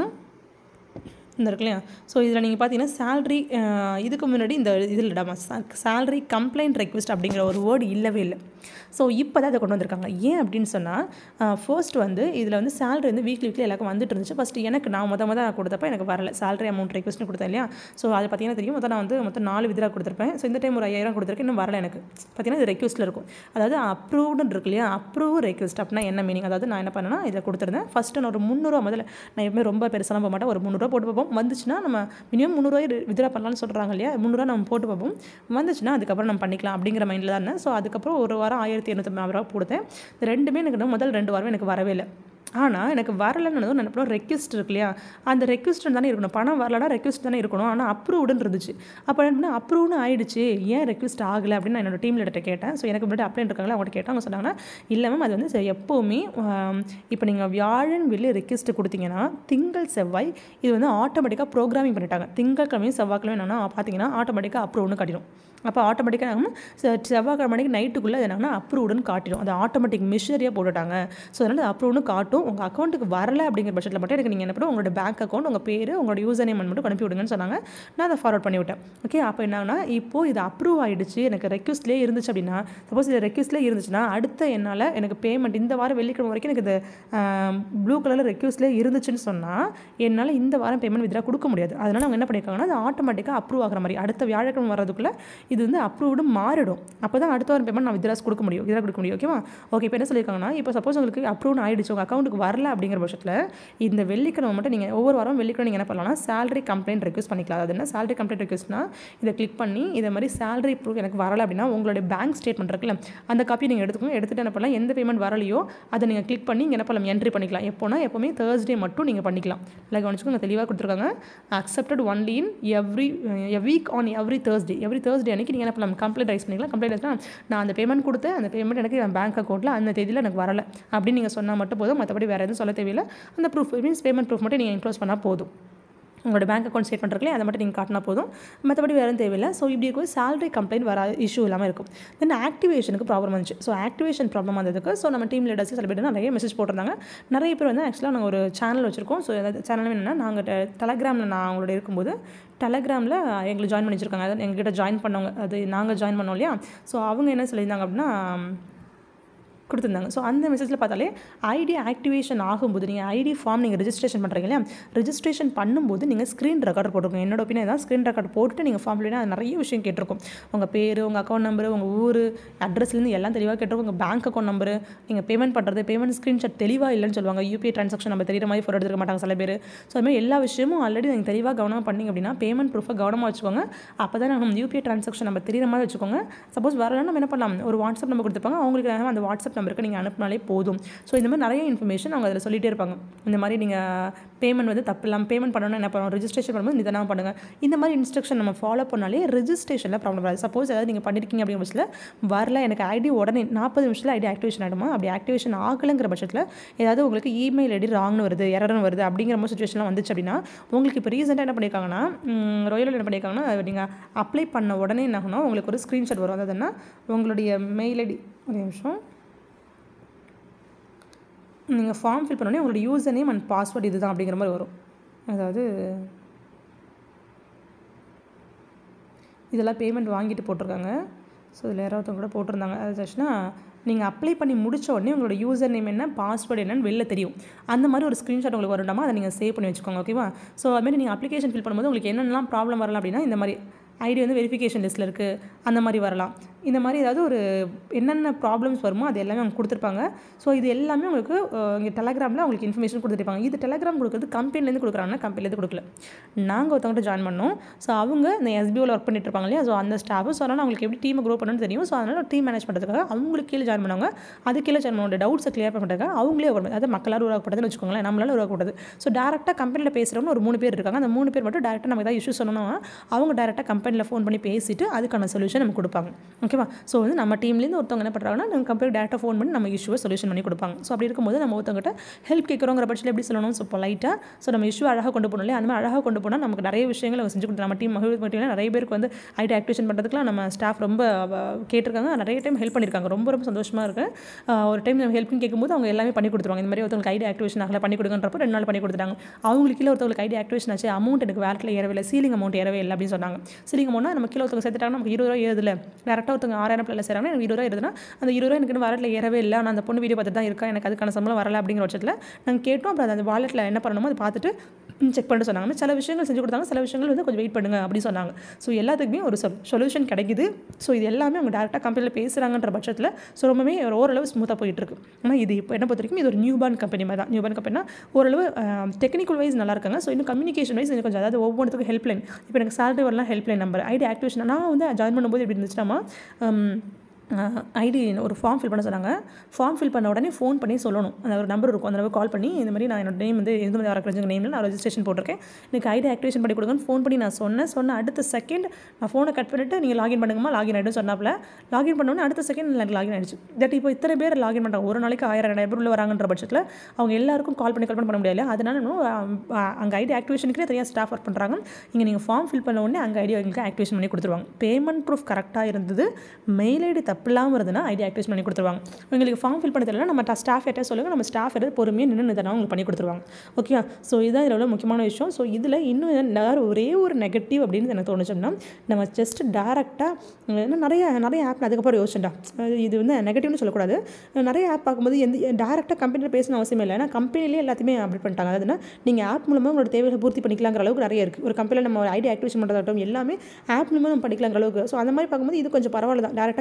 இந்த இருக்கு இல்லையா ஸோ இதில் நீங்கள் பார்த்தீங்கன்னா சேல்ரி இதுக்கு முன்னாடி இந்த இதில் இடாமா சேல்ரி கம்ப்ளைண்ட் ரெக்வெஸ்ட் அப்படிங்கிற ஒரு வேர்டு இல்லவே இல்லை ஸோ இப்போ தான் அதை கொண்டு வந்திருக்காங்க ஏன் அப்படின்னு சொன்னால் ஃபர்ஸ்ட் வந்து இதில் வந்து சேலரி வந்து வீக்லி வீக்லி எல்லாருக்கும் வந்துட்டு இருந்துச்சு ஃபஸ்ட்டு எனக்கு நான் மொதல் மொதல் கொடுத்தப்ப எனக்கு வரல சேலரி அமௌண்ட் ரெக்வெஸ்ட்னு கொடுத்தேன் இல்லையா ஸோ அது பார்த்தீங்கன்னா தெரியும் மொத்தம் நான் வந்து மொத்தம் நாலு வித்ரா கொடுத்துருப்பேன் ஸோ இந்த டைம் ஒரு ஐயாயிரம் கொடுத்துருக்கேன் இன்னும் வரல எனக்கு பார்த்தீங்கன்னா இது ரெக்வெஸ்ட்டில் இருக்கும் அதாவது அப்ரூவ்டுன்னு இருக்கு இல்லையா அப்ரூவ் ரெக்வெஸ்ட் அப்படின்னா என்ன மீனிங் அதாவது நான் என்ன பண்ணேன்னா இதில் கொடுத்துருந்தேன் ஃபஸ்ட்டு நான் ஒரு முந்நூறுவா முதல்ல நான் எப்பவுமே ரொம்ப பெருசாலாம் போக மாட்டேன் ஒரு முந்நூறுவா போட்டு பார்ப்போம் வந்துச்சுன்னா நம்ம மினிமம் முந்நூறுவாய் வித்ரா பண்ணலாம்னு சொல்கிறாங்க இல்லையா முந்நூறுவா நம்ம போட்டு பார்ப்போம் வந்துச்சுன்னா அதுக்கப்புறம் நம்ம பண்ணிக்கலாம் அப்படிங்கிற மைண்டில் தான் இருந்தேன் ஸோ அதுக்கப்புறம் ஒரு வாரம் ஆயிரத்தி இரநூத்தி ரூபா கொடுத்தேன் இது ரெண்டுமே எனக்கு இன்னும் முதல் ரெண்டு வாரம் எனக்கு வரவே இல்லை ஆனால் எனக்கு வரலன்னு நினைப்போம் ரெக்வெஸ்ட் இருக்கு இல்லையா அந்த ரெக்வெஸ்ட் தானே இருக்கணும் பணம் வரலனா ரெக்வெஸ்ட் தானே இருக்கணும் ஆனால் அப்ரூவ்டுன்னு இருந்துச்சு அப்போ என்ன அப்ரூவ்னு ஆயிடுச்சு ஏன் ரெக்வெஸ்ட் ஆகலை அப்படின்னு நான் என்னோட டீம் லீடர்கிட்ட கேட்டேன் ஸோ எனக்கு முன்னாடி அப்ளை இருக்காங்களா அவங்கள்ட்ட கேட்டால் அவங்க சொன்னாங்கன்னா இல்லை மேம் அது வந்து சரி, எப்போவுமே இப்போ நீங்கள் வியாழன் வெள்ளி ரெக்வெஸ்ட் கொடுத்தீங்கன்னா திங்கள் செவ்வாய் இது வந்து ஆட்டோமேட்டிக்காக ப்ரோக்ராமிங் பண்ணிட்டாங்க திங்கட்கிழமையும் செவ்வாய்க்கிழமை என்னன்னா பார்த்தீங்கன்னா ஆட்டோமேட்டிக்காக அப்ரூவ்னு காட்டிடும் அப்போ ஆட்டோமேட்டிக்காக செவ்வாய்க்கிழமைக்கு நைட்டுக்குள்ளே என்னன்னா அப்ரூவ்டுன்னு காட்டிடும் அது ஆட்டோமேட்டிக் மிஷினரியாக போட்டுட்டாங்க ஸோ அதனால் அப்ரூவ்னு காட்டும் உங்கள் அக்கௌண்ட்டுக்கு வரல அப்படிங்கிற பட்சத்தில் மட்டும் எனக்கு நீங்கள் என்ன பண்ணணும் உங்களோட பேங்க் அக்கௌண்ட் உங்கள் பேர் உங்களோட யூசர் நேம் மட்டும் அனுப்பி விடுங்கன்னு சொன்னாங்க நான் அதை ஃபார்வர்ட் பண்ணி விட்டேன் ஓகே அப்போ என்னன்னா இப்போது இது அப்ரூவ் ஆயிடுச்சு எனக்கு ரெக்வஸ்ட்லேயே இருந்துச்சு அப்படின்னா சப்போஸ் இது ரெக்வஸ்ட்லேயே இருந்துச்சுன்னா அடுத்த என்னால் எனக்கு பேமெண்ட் இந்த வாரம் வெள்ளிக்கிழமை வரைக்கும் எனக்கு இது ப்ளூ கலரில் ரெக்வஸ்ட்லேயே இருந்துச்சுன்னு சொன்னால் என்னால் இந்த வாரம் பேமெண்ட் வித்ரா கொடுக்க முடியாது அதனால் அவங்க என்ன பண்ணியிருக்காங்கன்னா அது ஆட்டோமேட்டிக்காக அப்ரூவ் ஆகிற மாதிரி அடுத்த வியாழக்கிழமை வரதுக்குள்ளே இது வந்து அப்ரூவ்டு மாறிடும் அப்போ தான் அடுத்த வாரம் பேமெண்ட் நான் வித்ராஸ் கொடுக்க முடியும் வித்ரா கொடுக்க முடியும் ஓகேவா ஓகே இப்போ என்ன சொல்லியிருக்காங்கன்னா இப்போ சப்போஸ் உங்களுக்கு அப்ரூவ் ஆயிடுச்சு உங்கள் அக்கௌண்ட் அக்கௌண்ட்டுக்கு வரல அப்படிங்கிற பட்சத்தில் இந்த வெள்ளிக்கிழமை மட்டும் நீங்கள் ஒவ்வொரு வாரம் வெள்ளிக்கிழமை நீங்கள் என்ன பண்ணலாம்னா சேலரி கம்ப்ளைண்ட் ரெக்வஸ்ட் பண்ணிக்கலாம் அது என்ன சேலரி கம்ப்ளைண்ட் ரெக்வஸ்ட்னா இதை கிளிக் பண்ணி இதை மாதிரி சேலரி ப்ரூஃப் எனக்கு வரலை அப்படின்னா உங்களுடைய பேங்க் ஸ்டேட்மெண்ட் இருக்குல்ல அந்த காப்பி நீங்கள் எடுத்துக்கோங்க எடுத்துகிட்டு என்ன பண்ணலாம் எந்த பேமெண்ட் வரலையோ அதை நீங்கள் கிளிக் பண்ணி இங்கே என்ன பண்ணலாம் என்ட்ரி பண்ணிக்கலாம் எப்போனா எப்போவுமே தேர்ஸ்டே மட்டும் நீங்கள் பண்ணிக்கலாம் இல்லை கவனிச்சுக்கோங்க தெளிவாக கொடுத்துருக்காங்க accepted only in every week on every Thursday every Thursday அன்றைக்கி நீங்கள் என்ன பண்ணலாம் கம்ப்ளைண்ட் ரைஸ் பண்ணிக்கலாம் கம்ப்ளைண்ட் ரைஸ்னா நான் அந்த பேமெண்ட் கொடுத்தேன் அந்த பேமெண்ட் எனக்கு என் பேங்க் அக்கௌண்ட்டில் அந்த தேதியில் எனக்கு வரல அப்படின்னு நீங்கள் சொன்னால் மட்டும் போதும் மற்றபடி வேறு எதுவும் சொல்ல தேவையில்லை அந்த ப்ரூஃப் மீன்ஸ் பேமெண்ட் ப்ரூஃப் மட்டும் நீங்கள் இன்க்ளோஸ் பண்ணால் போதும் உங்களோட பேங்க் அக்கௌண்ட் ஸ்டேட்மெண்ட் இருக்குல்ல அதை மட்டும் நீங்கள் காட்டினா போதும் மற்றபடி வேறு எதுவும் தேவையில்லை ஸோ இப்படி இருக்கும் சேலரி கம்ப்ளைண்ட் வர இஷ்யூ இல்லாமல் இருக்கும் தென் ஆக்டிவேஷனுக்கு ப்ராப்ளம் வந்துச்சு ஸோ ஆக்டிவேஷன் ப்ராப்ளம் வந்ததுக்கு ஸோ நம்ம டீம் லீடர்ஸ் சில பேர் நிறைய மெசேஜ் போட்டிருந்தாங்க நிறைய பேர் வந்து ஆக்சுவலாக நாங்கள் ஒரு சேனல் வச்சுருக்கோம் ஸோ அதாவது சேனல் என்னென்னா நாங்கள் டெலகிராமில் நான் அவங்களோட இருக்கும்போது டெலகிராமில் எங்களை ஜாயின் பண்ணி வச்சுருக்காங்க அதாவது எங்ககிட்ட ஜாயின் பண்ணவங்க அது நாங்கள் ஜாயின் பண்ணோம் இல்லையா ஸோ அவங்க என்ன சொல்லியிருந்தாங்க அப்படின்னா கொடுத்துருந்தாங்க ஸோ அந்த மெசேஜில் பார்த்தாலே ஐடி ஆக்டிவேஷன் ஆகும்போது நீங்கள் ஐடி ஃபார்ம் நீங்கள் ரெஜிஸ்ட்ரேஷன் பண்ணுறீங்க இல்லையா ரெஜிஸ்ட்ரேஷன் பண்ணும்போது நீங்கள் ஸ்க்ரீன் ரெக்கார்டர் போட்டிருக்கோம் என்னோட ஒப்பீனியன் தான் ஸ்க்ரீன் ரெக்கார்ட் போட்டுட்டு நீங்கள் ஃபார்ம் இல்லைனா நிறைய விஷயம் கேட்டிருக்கும் உங்கள் பேர் உங்கள் அக்கௌண்ட் நம்பர் உங்கள் ஊர் அட்ரஸ்லேருந்து எல்லாம் தெளிவாக கேட்டிருக்கும் உங்கள் பேங்க் அக்கௌண்ட் நம்பர் நீங்கள் பேமெண்ட் பண்ணுறது பேமெண்ட் ஸ்க்ரீன்ஷாட் தெளிவாக இல்லைன்னு சொல்லுவாங்க யூபிஐ ட்ரான்சாக்ஷன் நம்ம தெரியுற மாதிரி ஃபோட்டோ எடுத்துக்க மாட்டாங்க சில பேர் ஸோ அதுமாதிரி எல்லா விஷயமும் ஆல்ரெடி நீங்கள் தெளிவாக கவனமாக பண்ணிங்க அப்படின்னா பேமெண்ட் ப்ரூஃபை கவனமாக வச்சுக்கோங்க அப்போ தான் நம்ம யூபிஐ ட்ரான்சாக்ஷன் நம்ம தெரியுற மாதிரி வச்சுக்கோங்க சப்போஸ் வரலன்னா நம்ம என்ன பண்ணலாம் ஒரு வாட்ஸ்அப் நம்பர் கொடுத்துருப்பாங்க அவங்களுக்கு அந்த வாட்ஸ்அப் நம்பருக்கு நீங்கள் அனுப்பினாலே போதும் ஸோ இந்த மாதிரி நிறைய இன்ஃபர்மேஷன் அவங்க அதில் சொல்லிகிட்டே இருப்பாங்க இந்த மாதிரி நீங்கள் பேமெண்ட் வந்து தப்பு இல்லாமல் பேமெண்ட் பண்ணணும்னு என்ன பண்ணணும் ரெஜிஸ்ட்ரேஷன் பண்ணும்போது நிதானமாக பண்ணுங்கள் இந்த மாதிரி இன்ஸ்ட்ரக்ஷன் நம்ம ஃபாலோ பண்ணாலே ரெஜிஸ்ட்ரேஷனில் ப்ராப்ளம் வராது சப்போஸ் ஏதாவது நீங்கள் பண்ணியிருக்கீங்க அப்படிங்கிற பட்சத்தில் வரல எனக்கு ஐடி உடனே நாற்பது நிமிஷத்தில் ஐடி ஆக்டிவேஷன் ஆகிடுமா அப்படி ஆக்டிவேஷன் ஆகலைங்கிற பட்சத்தில் ஏதாவது உங்களுக்கு இமெயில் ஐடி ராங்னு வருது எரர்னு வருது அப்படிங்கிற மாதிரி சுச்சுவேஷன்லாம் வந்துச்சு அப்படின்னா உங்களுக்கு இப்போ ரீசெண்டாக என்ன பண்ணியிருக்காங்கன்னா ராயல் என்ன பண்ணியிருக்காங்கன்னா நீங்கள் அப்ளை பண்ண உடனே என்ன ஆகும்னா உங்களுக்கு ஒரு ஸ்க்ரீன்ஷாட் வரும் அதாவது என்ன உங்களுடைய மெயில் ஐடி ஒரு நிமிஷம் நீங்கள் ஃபார்ம் ஃபில் பண்ணோடனே உங்களோட யூசர் நேம் அண்ட் பாஸ்வேர்டு இதுதான் அப்படிங்கிற மாதிரி வரும் அதாவது இதெல்லாம் பேமெண்ட் வாங்கிட்டு போட்டிருக்காங்க ஸோ இதில் யாராவது கூட போட்டிருந்தாங்க அது ஆச்சுன்னா நீங்கள் அப்ளை பண்ணி முடிச்ச உடனே உங்களோட யூசர் நேம் என்ன பாஸ்வேர்டு என்னன்னு வெளில தெரியும் அந்த மாதிரி ஒரு ஸ்க்ரீன்ஷாட் உங்களுக்கு வரண்டாமா அதை நீங்கள் சேவ் பண்ணி வச்சுக்கோங்க ஓகேவா ஸோ அதுமாதிரி நீங்கள் அப்ளிகேஷன் ஃபில் பண்ணும்போது உங்களுக்கு என்னென்னலாம் ப்ராப்ளம் வரலாம் அப்படின்னா இந்த மாதிரி ஐடி வந்து வெரிஃபிகேஷன் லிஸ்ட்டில் இருக்குது அந்த மாதிரி வரலாம் இந்த மாதிரி ஏதாவது ஒரு என்னென்ன ப்ராப்ளம்ஸ் வருமோ அது எல்லாமே அவங்க கொடுத்துருப்பாங்க ஸோ இது எல்லாமே உங்களுக்கு இங்கே டெலகிராமில் அவங்களுக்கு இன்ஃபர்மேஷன் கொடுத்துருப்பாங்க இது டெலகிராம் கொடுக்குறது கம்பெனிலேருந்து கொடுக்குறாங்கன்னா கம்பெனிலேருந்து கொடுக்கல நாங்கள் ஒருத்தவங்கள்ட்ட ஜாயின் பண்ணோம் ஸோ அவங்க இந்த எஸ்பிஓவில் ஒர்க் பண்ணிட்டு இருப்பாங்க இல்லையா ஸோ அந்த ஸ்டாஃப் ஸோ அதனால் அவங்களுக்கு எப்படி டீமை க்ரோ பண்ணணும்னு தெரியும் ஸோ அதனால் டீம் மேனேஜ் பண்ணுறதுக்காக அவங்களுக்கு கீழே ஜாயின் பண்ணுவாங்க அது கீழே ஜாயின் பண்ணோட டவுட்ஸை கிளியர் பண்ணுறதுக்காக அவங்களே ஒர்க் அதாவது மக்களால் உருவாக்கப்பட்டதுன்னு வச்சுக்கோங்களேன் நம்மளால் உருவாக்கப்பட்டது ஸோ டேரெக்டாக கம்பெனியில் பேசுகிறவங்க ஒரு மூணு பேர் இருக்காங்க அந்த மூணு பேர் மட்டும் டேரெக்டாக நமக்கு ஏதாவது இஷ்யூ சொன்னோம்னா அவங்க டேரெக்டாக கம்பெனியில் ஃபோன் பண்ணி பேசிட்டு அதுக்கான சொல்யூஷன் நமக்கு கொடுப்பாங்க ஓகேவா ஸோ வந்து நம்ம டீம்லேருந்து ஒருத்தவங்க என்ன பண்ணுறாங்கன்னா நம்ம கம்பெனி டேரெக்டாக ஃபோன் பண்ணி நம்ம இஷ்யூவை சொல்யூஷன் பண்ணி கொடுப்பாங்க ஸோ அப்படி இருக்கும்போது நம்ம ஒருத்தவங்ககிட்ட ஹெல்ப் கேட்குறோங்கிற பட்சத்தில் எப்படி சொல்லணும் ஸோ பொலைட்டாக ஸோ நம்ம இஷ்யூ அழகாக கொண்டு போகணும் இல்லையா அந்த மாதிரி அழகாக கொண்டு போனால் நமக்கு நிறைய விஷயங்கள் அவங்க செஞ்சு கொடுத்து நம்ம டீம் மகிழ்ச்சி மட்டும் நிறைய பேருக்கு வந்து ஐடி ஆக்டிவேஷன் பண்ணுறதுக்குலாம் நம்ம ஸ்டாஃப் ரொம்ப கேட்டிருக்காங்க நிறைய டைம் ஹெல்ப் பண்ணியிருக்காங்க ரொம்ப ரொம்ப சந்தோஷமாக இருக்குது ஒரு டைம் நம்ம ஹெல்ப்னு கேட்கும்போது அவங்க எல்லாமே பண்ணி கொடுத்துருவாங்க இந்த மாதிரி ஒருத்தவங்களுக்கு ஐடி ஆக்டிவேஷன் ஆகல பண்ணி கொடுங்கன்றப்போ ரெண்டு நாள் பண்ணி கொடுத்துட்டாங்க அவங்களுக்கு கீழே ஒருத்தவங்களுக்கு ஐடி ஆக்டிவேஷன் ஆச்சு அமௌண்ட் எனக்கு வேலட்டில் ஏறவே இல்லை சீலிங் அமௌண்ட் ஏறவே இல்லை அப்படின்னு சொன்னாங்க சீலிங் அமௌண்ட்னா நம்ம கீழே ஒருத்தவங்க சேர்த்துட்டாங்கன்னா நமக்கு இருபது ரூபா ஏறுதுல டேரெக்டாக ஒருத்தவங்க ஆறாயிரம் பிள்ளை செய்கிறாங்க எனக்கு இருபது ரூபா ஏறுதுன்னா அந்த இருபது ரூபா எனக்கு வாலெட்டில் ஏறவே இல்லை ஆனால் அந்த பொண்ணு வீடியோ பார்த்துட்டு தான் இருக்கா எனக்கு அதுக்கான சம்பளம் வரல அப்படிங்கிற பட்சத்தில் நாங்கள் கேட்டோம் அப்புறம் அந்த வாலெட்டில் என்ன பண்ணணுமோ அதை பார்த்துட்டு செக் பண்ணிட்டு சொன்னாங்க சில விஷயங்கள் செஞ்சு கொடுத்தாங்க சில விஷயங்கள் வந்து கொஞ்சம் வெயிட் பண்ணுங்க அப்படின்னு சொன்னாங்க ஸோ எல்லாத்துக்குமே ஒரு சொல் சொல்யூஷன் கிடைக்குது ஸோ இது எல்லாமே அவங்க டேரெக்டாக கம்பெனியில் பேசுகிறாங்கன்ற பட்சத்தில் ஸோ ரொம்பவே ஒரு ஓரளவு ஸ்மூத்தாக போயிட்டு இருக்கு ஆனால் இது இப்போ என்ன பொறுத்த வரைக்கும் இது ஒரு நியூ பார்ன் கம்பெனி மாதிரி தான் நியூ பார்ன் கம்பெனினா ஓரளவு டெக்னிக்கல் வைஸ் நல்லா இருக்காங்க ஸோ இன்னும் கம்யூனிகேஷன் வைஸ் இன்னும் கொஞ்சம் அதாவது ஒவ்வொன்றுத்துக்கும் ஹெல்ப்லைன் இப்போ எனக்கு சேலரி வரலாம் ஹெல்ப்லைன் நம்பர் ஐடி ஆக்டிவேஷன் நான் வந்து ஜாயின் பண்ணும்போது எப்படி இருந்துச்சுன்னா ஐடி ஒரு ஃபார்ம் ஃபில் பண்ண சொன்னாங்க ஃபார்ம் ஃபில் பண்ண உடனே ஃபோன் பண்ணி சொல்லணும் அந்த ஒரு நம்பர் இருக்கும் அந்த நம்பர் கால் பண்ணி இந்த மாதிரி நான் என்னோட நேம் வந்து எந்த மாதிரி வரக்கிறஞ்சு நேமில் நான் ரெஜிஸ்ட்ரேஷன் போட்டிருக்கேன் எனக்கு ஐடி ஆக்டிவேஷன் பண்ணி கொடுங்கன்னு ஃபோன் பண்ணி நான் சொன்னேன் சொன்ன அடுத்த செகண்ட் நான் ஃபோனை கட் பண்ணிவிட்டு நீங்கள் லாகின் பண்ணுங்கம்மா லாகின் ஆகிடும் சொன்னாப்புல லாகின் பண்ணோன்னே அடுத்த செகண்ட் எனக்கு லாகின் ஆகிடுச்சு தட் இப்போ இத்தனை பேர் லாகின் பண்ணுறாங்க ஒரு நாளைக்கு ஆயிரம் ரெண்டாயிரம் பேர் உள்ள வராங்கன்ற பட்சத்தில் அவங்க எல்லாருக்கும் கால் பண்ணி கால் பண்ண முடியாது அதனால அங்கே ஐடி ஆக்டிவேஷனுக்கே தனியாக ஸ்டாஃப் ஒர்க் பண்ணுறாங்க இங்கே நீங்கள் ஃபார்ம் ஃபில் பண்ண உடனே அங்கே ஐடி உங்களுக்கு ஆக்டிவேஷன் பண்ணி கொடுத்துருவாங்க பேமெண்ட் ப்ரூஃப் கரெக்டாக இருந்தது மெயில் ஐடி தப்பு இல்லாமல் இருந்ததுன்னா ஐடி ஆக்டிவேஷன் பண்ணி கொடுத்துருவாங்க உங்களுக்கு ஃபார்ம் ஃபில் பண்ண தெரியல நம்ம ஸ்டாஃப் கிட்ட சொல்லுங்கள் நம்ம ஸ்டாஃப் எடுத்து பொறுமையாக நின்று நிதானம் உங்களுக்கு பண்ணி கொடுத்துருவாங்க ஓகே ஸோ இதுதான் இதில் உள்ள முக்கியமான விஷயம் ஸோ இதில் இன்னும் வேறு ஒரே ஒரு நெகட்டிவ் அப்படின்னு எனக்கு தோணுச்சோம்னா நம்ம ஜஸ்ட் டேரெக்டாக ஏன்னா நிறைய நிறைய ஆப் அதுக்கப்புறம் யோசிச்சுட்டா இது வந்து நெகட்டிவ்னு சொல்லக்கூடாது நிறைய ஆப் பார்க்கும்போது எந்த டேரெக்டாக கம்பெனியில் பேசணும் அவசியம் இல்லை ஏன்னா கம்பெனிலே எல்லாத்தையுமே அப்டேட் பண்ணிட்டாங்க அதுனா நீங்கள் ஆப் மூலமாக உங்களோட தேவைகளை பூர்த்தி பண்ணிக்கலாங்கிற அளவுக்கு நிறைய இருக்குது ஒரு கம்பெனியில் நம்ம ஐடி ஆக்டிவேஷன் பண்ணுறதாகட்டும் எல்லாமே ஆப் மூலமாக நம்ம பண்ணிக்கலாங்கிற அளவுக்கு ஸோ அந்த மாதிரி பார்க்கும்போது இது கொஞ்சம் பரவாயில்ல தான் டேரெக்டாக கம்பெனி எத்தனை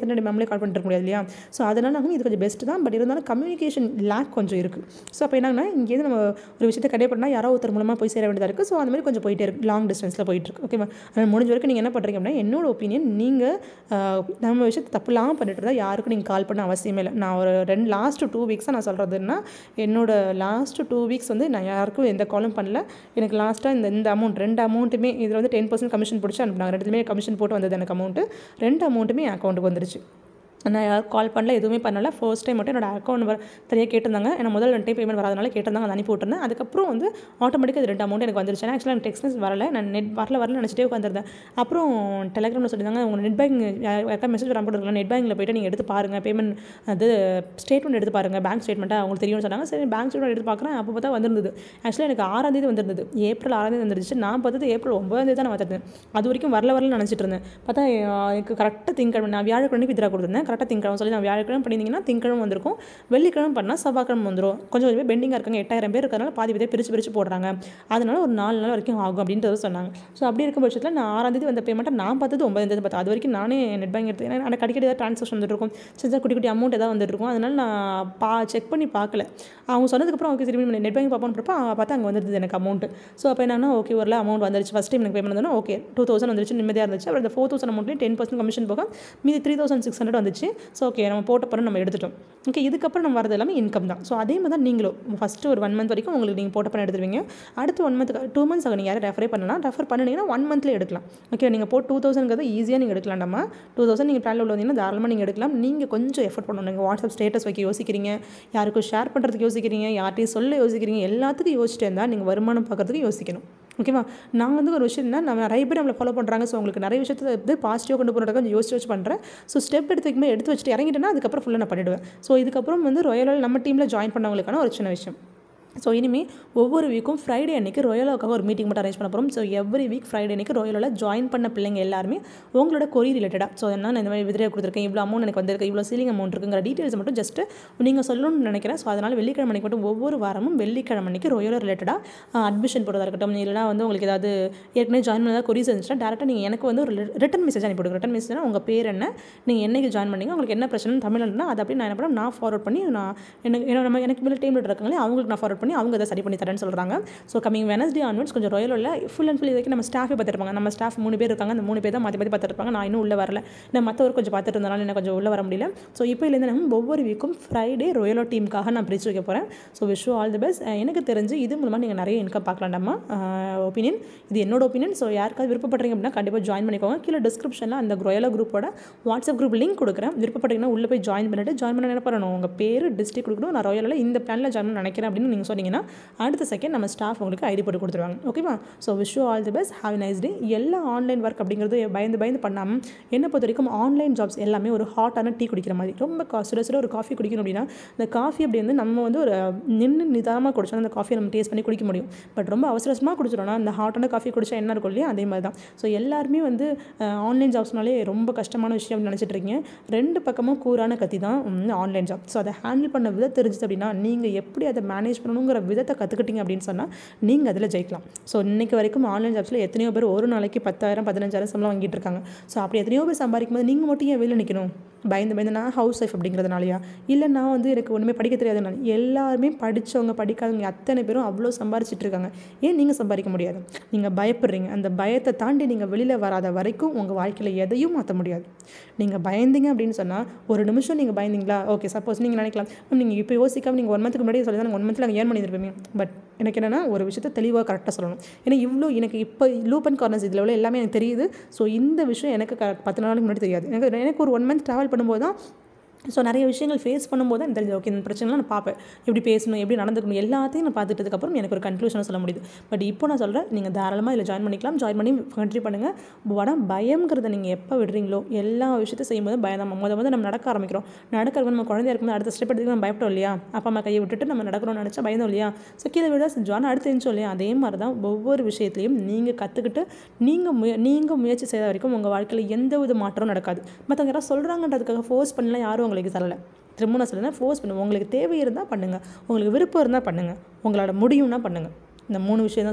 பின்னாடி மேம்லேயே கால் பண்ணிட்டு இருக்க முடியாது இல்லையா ஸோ அதனால் நாங்கள் இது கொஞ்சம் பெஸ்ட்டு தான் பட் இருந்தாலும் கம்யூனிகேஷன் லேக் கொஞ்சம் இருக்குது ஸோ அப்போ என்னன்னா இங்கேருந்து நம்ம ஒரு விஷயத்தை கடை பண்ணால் யாரோ ஒருத்தர் மூலமாக போய் சேர வேண்டியதாக இருக்குது ஸோ அந்த மாதிரி கொஞ்சம் போயிட்டே இருக்கு லாங் டிஸ்டன்ஸில் போயிட்டுருக்கு ஓகேவா அதனால் முடிஞ்ச வரைக்கும் நீங்கள் என்ன பண்ணுறீங்க அப்படின்னா என்னோட ஒப்பீனியன் நீங்கள் நம்ம விஷயத்தை தப்புலாம் பண்ணிட்டு இருந்தால் யாருக்கும் நீங்கள் கால் பண்ண அவசியமே இல்லை நான் ஒரு ரெண்டு லாஸ்ட்டு டூ வீக்ஸாக நான் சொல்கிறதுன்னா என்னோட லாஸ்ட்டு டூ வீக்ஸ் வந்து நான் யாருக்கும் எந்த காலும் பண்ணல எனக்கு லாஸ்ட்டாக இந்த இந்த அமௌண்ட் ரெண்டு அமௌண்ட்டுமே இதில் வந்து டென் பர்சன்ட் கமிஷன் பிடிச்சி அனுப்பினாங்க ரெண்டுமே கமிஷன் போட்டு வந்தது எனக்கு அமௌண்ட்டு ரெண்டு அமௌண்ட்டுமே என் அக்கௌண்ட்டுக்கு வந்துருச்சு நான் யாரும் கால் பண்ணல எதுவுமே பண்ணல ஃபர்ஸ்ட் டைம் மட்டும் என்னோட அக்கௌண்ட் நம்பர் தனியாக கேட்டிருந்தாங்க ஏன்னா முதல் ரெண்டு டைம் பேமெண்ட் வராதனால கேட்டிருந்தாங்க அதை அனுப்பி விட்டுருந்தேன் அதுக்கப்புறம் வந்து ஆட்டோமேட்டிக்காக இது ரெண்டு அமௌண்ட் எனக்கு வந்துருச்சு ஏன்னா ஆக்சுவலாக எனக்கு டெக்ஸ்ட் மெசேஜ் வரல நான் நெட் வரல வரல நினச்சிட்டே உட்காந்துருந்தேன் அப்புறம் டெலிகிராமில் சொல்லியிருந்தாங்க உங்கள் நெட் பேங்க் யாருக்கா மெசேஜ் வராமல் இருக்கலாம் நெட் பேங்கில் போய்ட்டு நீங்கள் எடுத்து பாருங்கள் பேமெண்ட் அது ஸ்டேட்மெண்ட் எடுத்து பாருங்கள் பேங்க் ஸ்டேட்மெண்ட்டாக அவங்களுக்கு தெரியும்னு சொன்னாங்க சரி பேங்க் ஸ்டேட்மெண்ட் எடுத்து பார்க்குறேன் அப்போ பார்த்தா வந்திருந்தது ஆக்சுவலாக எனக்கு ஆறாம் தேதி வந்திருந்தது ஏப்ரல் ஆறாம் தேதி வந்துருச்சு நான் பார்த்தது ஏப்ரல் ஒன்பதாம் தேதி தான் நான் பார்த்துருந்தேன் அது வரைக்கும் வரல வரல நினச்சிட்டு இருந்தேன் பார்த்தா எனக்கு கரெக்டாக திங்கக்கிழமை நான் வியாழக்கிழமை வித்ரா கொடுத்துருந்தேன் கரெக்டாக திங்கக்கிழமை சொல்லி நான் வியாழக்கிழமை பண்ணியிருந்தீங்கன்னா திங்கக்கிழமை வந்திருக்கும் வெள்ளிக்கிழமை பண்ணால் செவ்வாய்க்கிழமை வந்துடும் கொஞ்சம் கொஞ்சம் பெண்டிங்காக இருக்காங்க எட்டாயிரம் பேர் இருக்கிறனால பாதி பேர் பிரித்து பிரித்து போடுறாங்க அதனால ஒரு நாலு நாள் வரைக்கும் ஆகும் அப்படின்றது சொன்னாங்க ஸோ அப்படி இருக்கும் பட்சத்தில் நான் ஆறாம் தேதி வந்த பேமெண்ட்டை நான் பார்த்தது ஒன்பதாம் தேதி பார்த்தேன் அது வரைக்கும் நானே நெட் பேங்க் எடுத்து ஏன்னா எனக்கு அடிக்கடி ஏதாவது ட்ரான்சாக்ஷன் வந்துட்டு இருக்கும் சின்ன குட்டி குட்டி அமௌண்ட் ஏதாவது வந்துட்டு இருக்கும் அதனால நான் பா செக் பண்ணி பார்க்கல அவங்க சொன்னதுக்கப்புறம் ஓகே திரும்பி நெட் பேங்க் பார்ப்போம் பார்த்தா அங்கே வந்துருது எனக்கு அமௌண்ட் ஸோ அப்போ என்னன்னா ஓகே ஒரு அமௌண்ட் வந்துருச்சு ஃபஸ்ட் டைம் எனக்கு பேமெண்ட் வந்தோன்னா ஓகே டூ தௌசண்ட் வந்துருச்சு நிம்மதியாக இருந்துச்சு அப்புறம் இந்த ஃபோர் தௌசண்ட் அமௌண்ட்லேயும் டென் பர்சன்ட் கமிஷன் போக மீதி த்ரீ தௌசண்ட் சிக்ஸ் ஹண்ட்ரட் வந்துச்சு ஸோ ஓகே நம்ம போட்ட பிறகு நம்ம எடுத்துட்டோம் ஓகே இதுக்கப்புறம் நம்ம வரது எல்லாமே இன்கம் தான் ஸோ அதே மாதிரி தான் நீங்களும் ஃபஸ்ட்டு ஒரு ஒன் மந்த் வரைக்கும் உங்களுக்கு நீங்கள் போட்ட பணம் எடுத்துருவீங்க அடுத்து ஒன் மந்த் டூ மந்த்ஸ் ஆகும் நீங்கள் யாரும் ரெஃபரே பண்ணலாம் ரெஃபர் பண்ணினீங்கன்னா ஒன் மந்த்லேயே எடுக்கலாம் ஓகே நீங்கள் போட்டு டூ தௌசண்ட்ங்கிறது ஈஸியாக நீங்கள் எடுக்கலாம் நம்ம டூ தௌசண்ட் நீங்கள் பிளானில் உள்ள வந்தீங்கன்னா தாராளமாக நீங்கள் எடுக்கலாம் நீங்கள் கொஞ்சம் எஃபர்ட் பண்ணணும் நீங்கள் வாட்ஸ்அப் ஸ்டேட்டஸ் வைக்க யோசிக்கிறீங்க யாருக்கும் ஷேர் பண்ணுறதுக்கு யோசிக்கிறீங்க யார்ட்டையும் சொல்ல யோசிக்கிறீங்க எல்லாத்துக்கும் யோசிச்சுட்டு இருந்தால் நீங்கள் வருமானம் பார்க்குறதுக்கு யோசிக்கணும் ஓகேவா நான் வந்து ஒரு விஷயம் என்ன நம்ம நிறைய பேர் நம்மளை ஃபாலோ பண்ணுறாங்க ஸோ உங்களுக்கு நிறைய விஷயத்தை வந்து பாசிட்டிவாக கொண்டு போகிறதுக்கு கொஞ்சம் யோசிச்சு வச்சு பண்ணுறேன் ஸோ ஸ்டெப் எடுத்து வைக்கும்போது எடுத்து வச்சுட்டு இறங்கிட்டேன்னா அதுக்கப்புறம் ஃபுல்லாக நான் பண்ணிவிடுவேன் ஸோ இதுக்கப்புறம் வந்து ராயலால் நம்ம டீமில் ஜாயின் பண்ணவங்களுக்கான ஒரு சின்ன விஷயம் ஸோ இனிமேல் ஒவ்வொரு வீக்கும் ஃப்ரைடே அன்றைக்கி ரொயலாவுக்காக ஒரு மீட்டிங் மட்டும் அரேஞ்ச் பண்ண போகிறோம் ஸோ எவ்ரி வீக் ஃப்ரைடே அன்றைக்கி ரொயலில் ஜாயின் பண்ண பிள்ளைங்க எல்லாருமே உங்களோட கொரி ரிலேட்டடாக ஸோ என்ன நான் இந்த மாதிரி விதிரையை கொடுத்துருக்கேன் இவ்வளோ அமௌண்ட் எனக்கு வந்திருக்கு இவ்வளோ சீலிங் அமௌண்ட் இருக்குங்கிற டீட்டெயில்ஸ் மட்டும் ஜஸ்ட்டு நீங்கள் சொல்லணும்னு நினைக்கிறேன் ஸோ அதனால் வெள்ளிக்கிழமை அன்றைக்கி மட்டும் ஒவ்வொரு வாரமும் வெள்ளிக்கிழமை அன்றைக்கி ரொயலோ ரிலேட்டடாக அட்மிஷன் போடுறதா இருக்கட்டும் இல்லைனா வந்து உங்களுக்கு ஏதாவது ஏற்கனவே ஜாயின் பண்ணதாக கொரிஸ் இருந்துச்சுன்னா டேரெக்டாக நீங்கள் எனக்கு வந்து ஒரு ரிட்டன் மெசேஜ் அனுப்பி விடுங்க ரிட்டன் மெசேஜ்னா உங்கள் பேர் என்ன நீங்கள் என்னைக்கு ஜாயின் பண்ணீங்க உங்களுக்கு என்ன பிரச்சனை தமிழ்னா அதை அப்படி நான் என்ன பண்ணேன் நான் ஃபார்வர்ட் பண்ணி நான் எனக்கு ஏன்னா நம்ம எனக்கு மேலே டீம் லீடர் இருக்காங்களே அவங்களுக்கு நான் ஃபார்வர்ட் பண்ணி அவங்க அதை சரி பண்ணி தரேன்னு சொல்கிறாங்க ஸோ கமிங் வெனஸ்டே ஆன்வர்ட்ஸ் கொஞ்சம் ராயலில் ஃபுல் அண்ட் ஃபுல் இதுக்கு நம்ம ஸ்டாஃபே பார்த்துருப்பாங்க நம்ம ஸ்டாஃப் மூணு பேர் இருக்காங்க அந்த மூணு பேர் தான் மாற்றி மாற்றி பார்த்துருப்பாங்க நான் இன்னும் உள்ளே வரல நான் மற்றவர் கொஞ்சம் பார்த்துட்டு இருந்தாலும் எனக்கு கொஞ்சம் உள்ளே வர முடியல ஸோ இப்போலேருந்து நம்ம ஒவ்வொரு வீக்கும் ஃப்ரைடே ரொயலோ டீமுக்காக நான் பிரித்து வைக்க போகிறேன் so wish all the best எனக்கு தெரிஞ்சு இது மூலமாக நீங்கள் நிறைய இன்கம் பார்க்கலாம்டாமா ஒப்பீனியன் இது என்னோட ஒப்பீனியன் ஸோ யாருக்காவது விருப்பப்படுறீங்க அப்படின்னா கண்டிப்பாக ஜாயின் பண்ணிக்கோங்க கீழே டிஸ்கிரிப்ஷனில் அந்த ரொயலோ குரூப்போட வாட்ஸ்அப் குரூப் லிங்க் கொடுக்குறேன் விருப்பப்பட்டீங்கன்னா உள்ளே போய் ஜாயின் பண்ணிட்டு ஜாயின் பண்ண என்ன பண்ணணும் உங்கள் பேர் டிஸ்ட்ரிக் கொடுக்கணும் நான் ராயலில் இந்த பிளானில் ஜாயின் பண்ண நினைக்கிறேன் அப்படின்னு நீங்கள் சொன்னீங்கன்னா அடுத்த செகண்ட் நம்ம ஸ்டாஃப் உங்களுக்கு ஐடி போட்டு கொடுத்துருவாங்க ஓகேவா so wish all the best have nice day எல்லா ஆன்லைன் ஒர்க் அப்படிங்கிறது பயந்து பயந்து பண்ணாமல் என்ன பொறுத்த வரைக்கும் ஆன்லைன் ஜாப்ஸ் எல்லாமே ஒரு ஹாட்டான டீ குடிக்கிற மாதிரி ரொம்ப கா சுட சுட ஒரு காஃபி குடிக்கணும் அப்படின்னா இந்த காஃபி அப்படி வந்து நம்ம வந்து ஒரு நின்று நிதானமாக குடிச்சோம் அந்த காஃபியை நம்ம டேஸ்ட் பண்ணி குடிக்க முடியும் பட் ரொம்ப அவசர அவசரமாக குடிச்சிடோம்னா அந்த ஹாட்டான காஃபி குடிச்சா என்ன இருக்கும் இல்லையா அதே மாதிரி தான் ஸோ எல்லாருமே வந்து ஆன்லைன் ஜாப்ஸ்னாலே ரொம்ப கஷ்டமான விஷயம் அப்படின்னு நினச்சிட்டு இருக்கீங்க ரெண்டு பக்கமும் கூரான கத்தி தான் ஆன்லைன் ஜாப் ஸோ அதை ஹேண்டில் பண்ண விதம் தெரிஞ்சுது அப்படின்னா நீங்கள் எப்படி அதை மேனேஜ் பண்ணணுங்கிற விதத்தை கற்றுக்கிட்டீங்க அப்படின்னு சொன்னால் நீங்கள் அதில் ஜெயிக்கலாம் ஸோ இன்றைக்கி வரைக்கும் ஆன்லைன் ஜாப்ஸில் எத்தனையோ பேர் ஒரு நாளைக்கு பத்தாயிரம் பதினஞ்சாயிரம் சம்பளம் வாங்கிட்டு இருக்காங்க ஸோ அப்படி எத்தனையோ பேர் சம்பாதிக்கும் போது நீங்கள் மட்டும் ஏன் வெளியில் நிற்கணும் பயந்து பயந்து நான் ஹவுஸ் ஒய்ஃப் அப்படிங்கிறதுனாலயா இல்லை நான் வந்து எனக்கு ஒன்றுமே படிக்க தெரியாதுனால எல்லாருமே படித்தவங்க படிக்காதவங்க அத்தனை பேரும் அவ்வளோ சம்பாரிச்சிட்டு இருக்காங்க ஏன் நீங்கள் சம்பாதிக்க முடியாது நீங்கள் பயப்படுறீங்க அந்த பயத்தை தாண்டி நீங்கள் வெளியில் வராத வரைக்கும் உங்கள் வாழ்க்கையில் எதையும் மாற்ற முடியாது நீங்கள் பயந்தீங்க அப்படின்னு சொன்னால் ஒரு நிமிஷம் நீங்கள் பயந்தீங்களா ஓகே சப்போஸ் நீங்கள் நினைக்கலாம் நீங்கள் இப்போ யோசிக்காம நீங்கள் ஒன் மந்த்துக்கு முன்னாடி சொல்லி தான் ஒன் மந்த்தில் ஏன் பண்ணியிருப்பீங்க பட் எனக்கு என்னென்னா ஒரு விஷயத்தை தெளிவாக கரெக்டாக சொல்லணும் ஏன்னா இவ்வளோ எனக்கு இப்போ லூப் அண்ட் கார்னர்ஸ் இதில் உள்ள எல்லாமே எனக்கு தெரியுது ஸோ இந்த விஷயம் எனக்கு க பத்து நாளுக்கு முன்னாடி தெரியாது எனக்கு எனக்கு ஒரு ஒன் மந்த் ட்ராவல் பண்ணும்போது தான் ஸோ நிறைய விஷயங்கள் ஃபேஸ் பண்ணும்போது தான் தெரிஞ்சது ஓகே இந்த பிரச்சனைலாம் நான் பார்ப்பேன் எப்படி பேசணும் எப்படி நடந்துக்கணும் எல்லாத்தையும் நான் பார்த்துட்டதுக்கப்புறம் எனக்கு ஒரு கன்க்ளூஷனை சொல்ல முடியுது பட் இப்போ நான் சொல்கிறேன் நீங்கள் தாராளமாக இதில் ஜாயின் பண்ணிக்கலாம் ஜாயின் பண்ணி கண்ட்ரி பண்ணுங்கள் படம் பயங்கிறத நீங்கள் எப்போ விடுறீங்களோ எல்லா விஷயத்தையும் செய்யும்போது பயம் தான் முத முத நம்ம நடக்க ஆரம்பிக்கிறோம் நடக்க நம்ம குழந்தையா இருக்கும்போது அடுத்த ஸ்டெப் எடுத்து நம்ம பயப்பட்டோம் இல்லையா அப்பா அம்மா கையை விட்டுட்டு நம்ம நடக்கணும்னு நினச்சா பயந்தோம் இல்லையா ஸோ கீழே விட செஞ்சோம் அடுத்து இருந்துச்சோம் இல்லையா அதே மாதிரி தான் ஒவ்வொரு விஷயத்துலையும் நீங்கள் கற்றுக்கிட்டு நீங்கள் முய நீங்கள் முயற்சி செய்த வரைக்கும் உங்கள் வாழ்க்கையில் எந்த வித மாற்றமும் நடக்காது மற்றவங்க யாராவது சொல்கிறாங்கன்றதுக்காக ஃபோர்ஸ் பண்ணலாம் யாரும் உங்களுக்கு தரல திரும்ப நான் சொல்லுறேன் ஃபோர்ஸ் பண்ணுங்கள் உங்களுக்கு தேவை இருந்தால் பண்ணுங்கள் உங்களுக்கு விருப்பம் இருந்தால் பண்ணுங்கள் உங்களோட முடியும்னா பண்ணுங்கள் இந்த மூணு விஷயம் தான் சொல்கிறேன்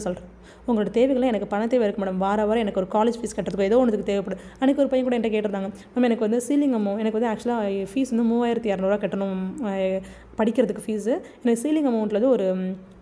உங்களோட தேவைகளை எனக்கு பண தேவை இருக்கு மேடம் வார வாரம் எனக்கு ஒரு காலேஜ் ஃபீஸ் கட்டுறதுக்கு ஏதோ ஒன்றுக்கு தேவைப்படும் அன்றைக்கி ஒரு பையன் கூட என்கிட்ட கேட்டிருந்தாங்க மேம் எனக்கு வந்து சீலிங் அமௌண்ட் எனக்கு வந்து ஆக்சுவலாக ஃபீஸ் வந்து மூவாயிரத்தி இரநூறுவா கட்டணும் அஹ், படிக்கிறதுக்கு ஃபீஸு எனக்கு சீலிங் அமௌண்ட்டில் வந்து ஒரு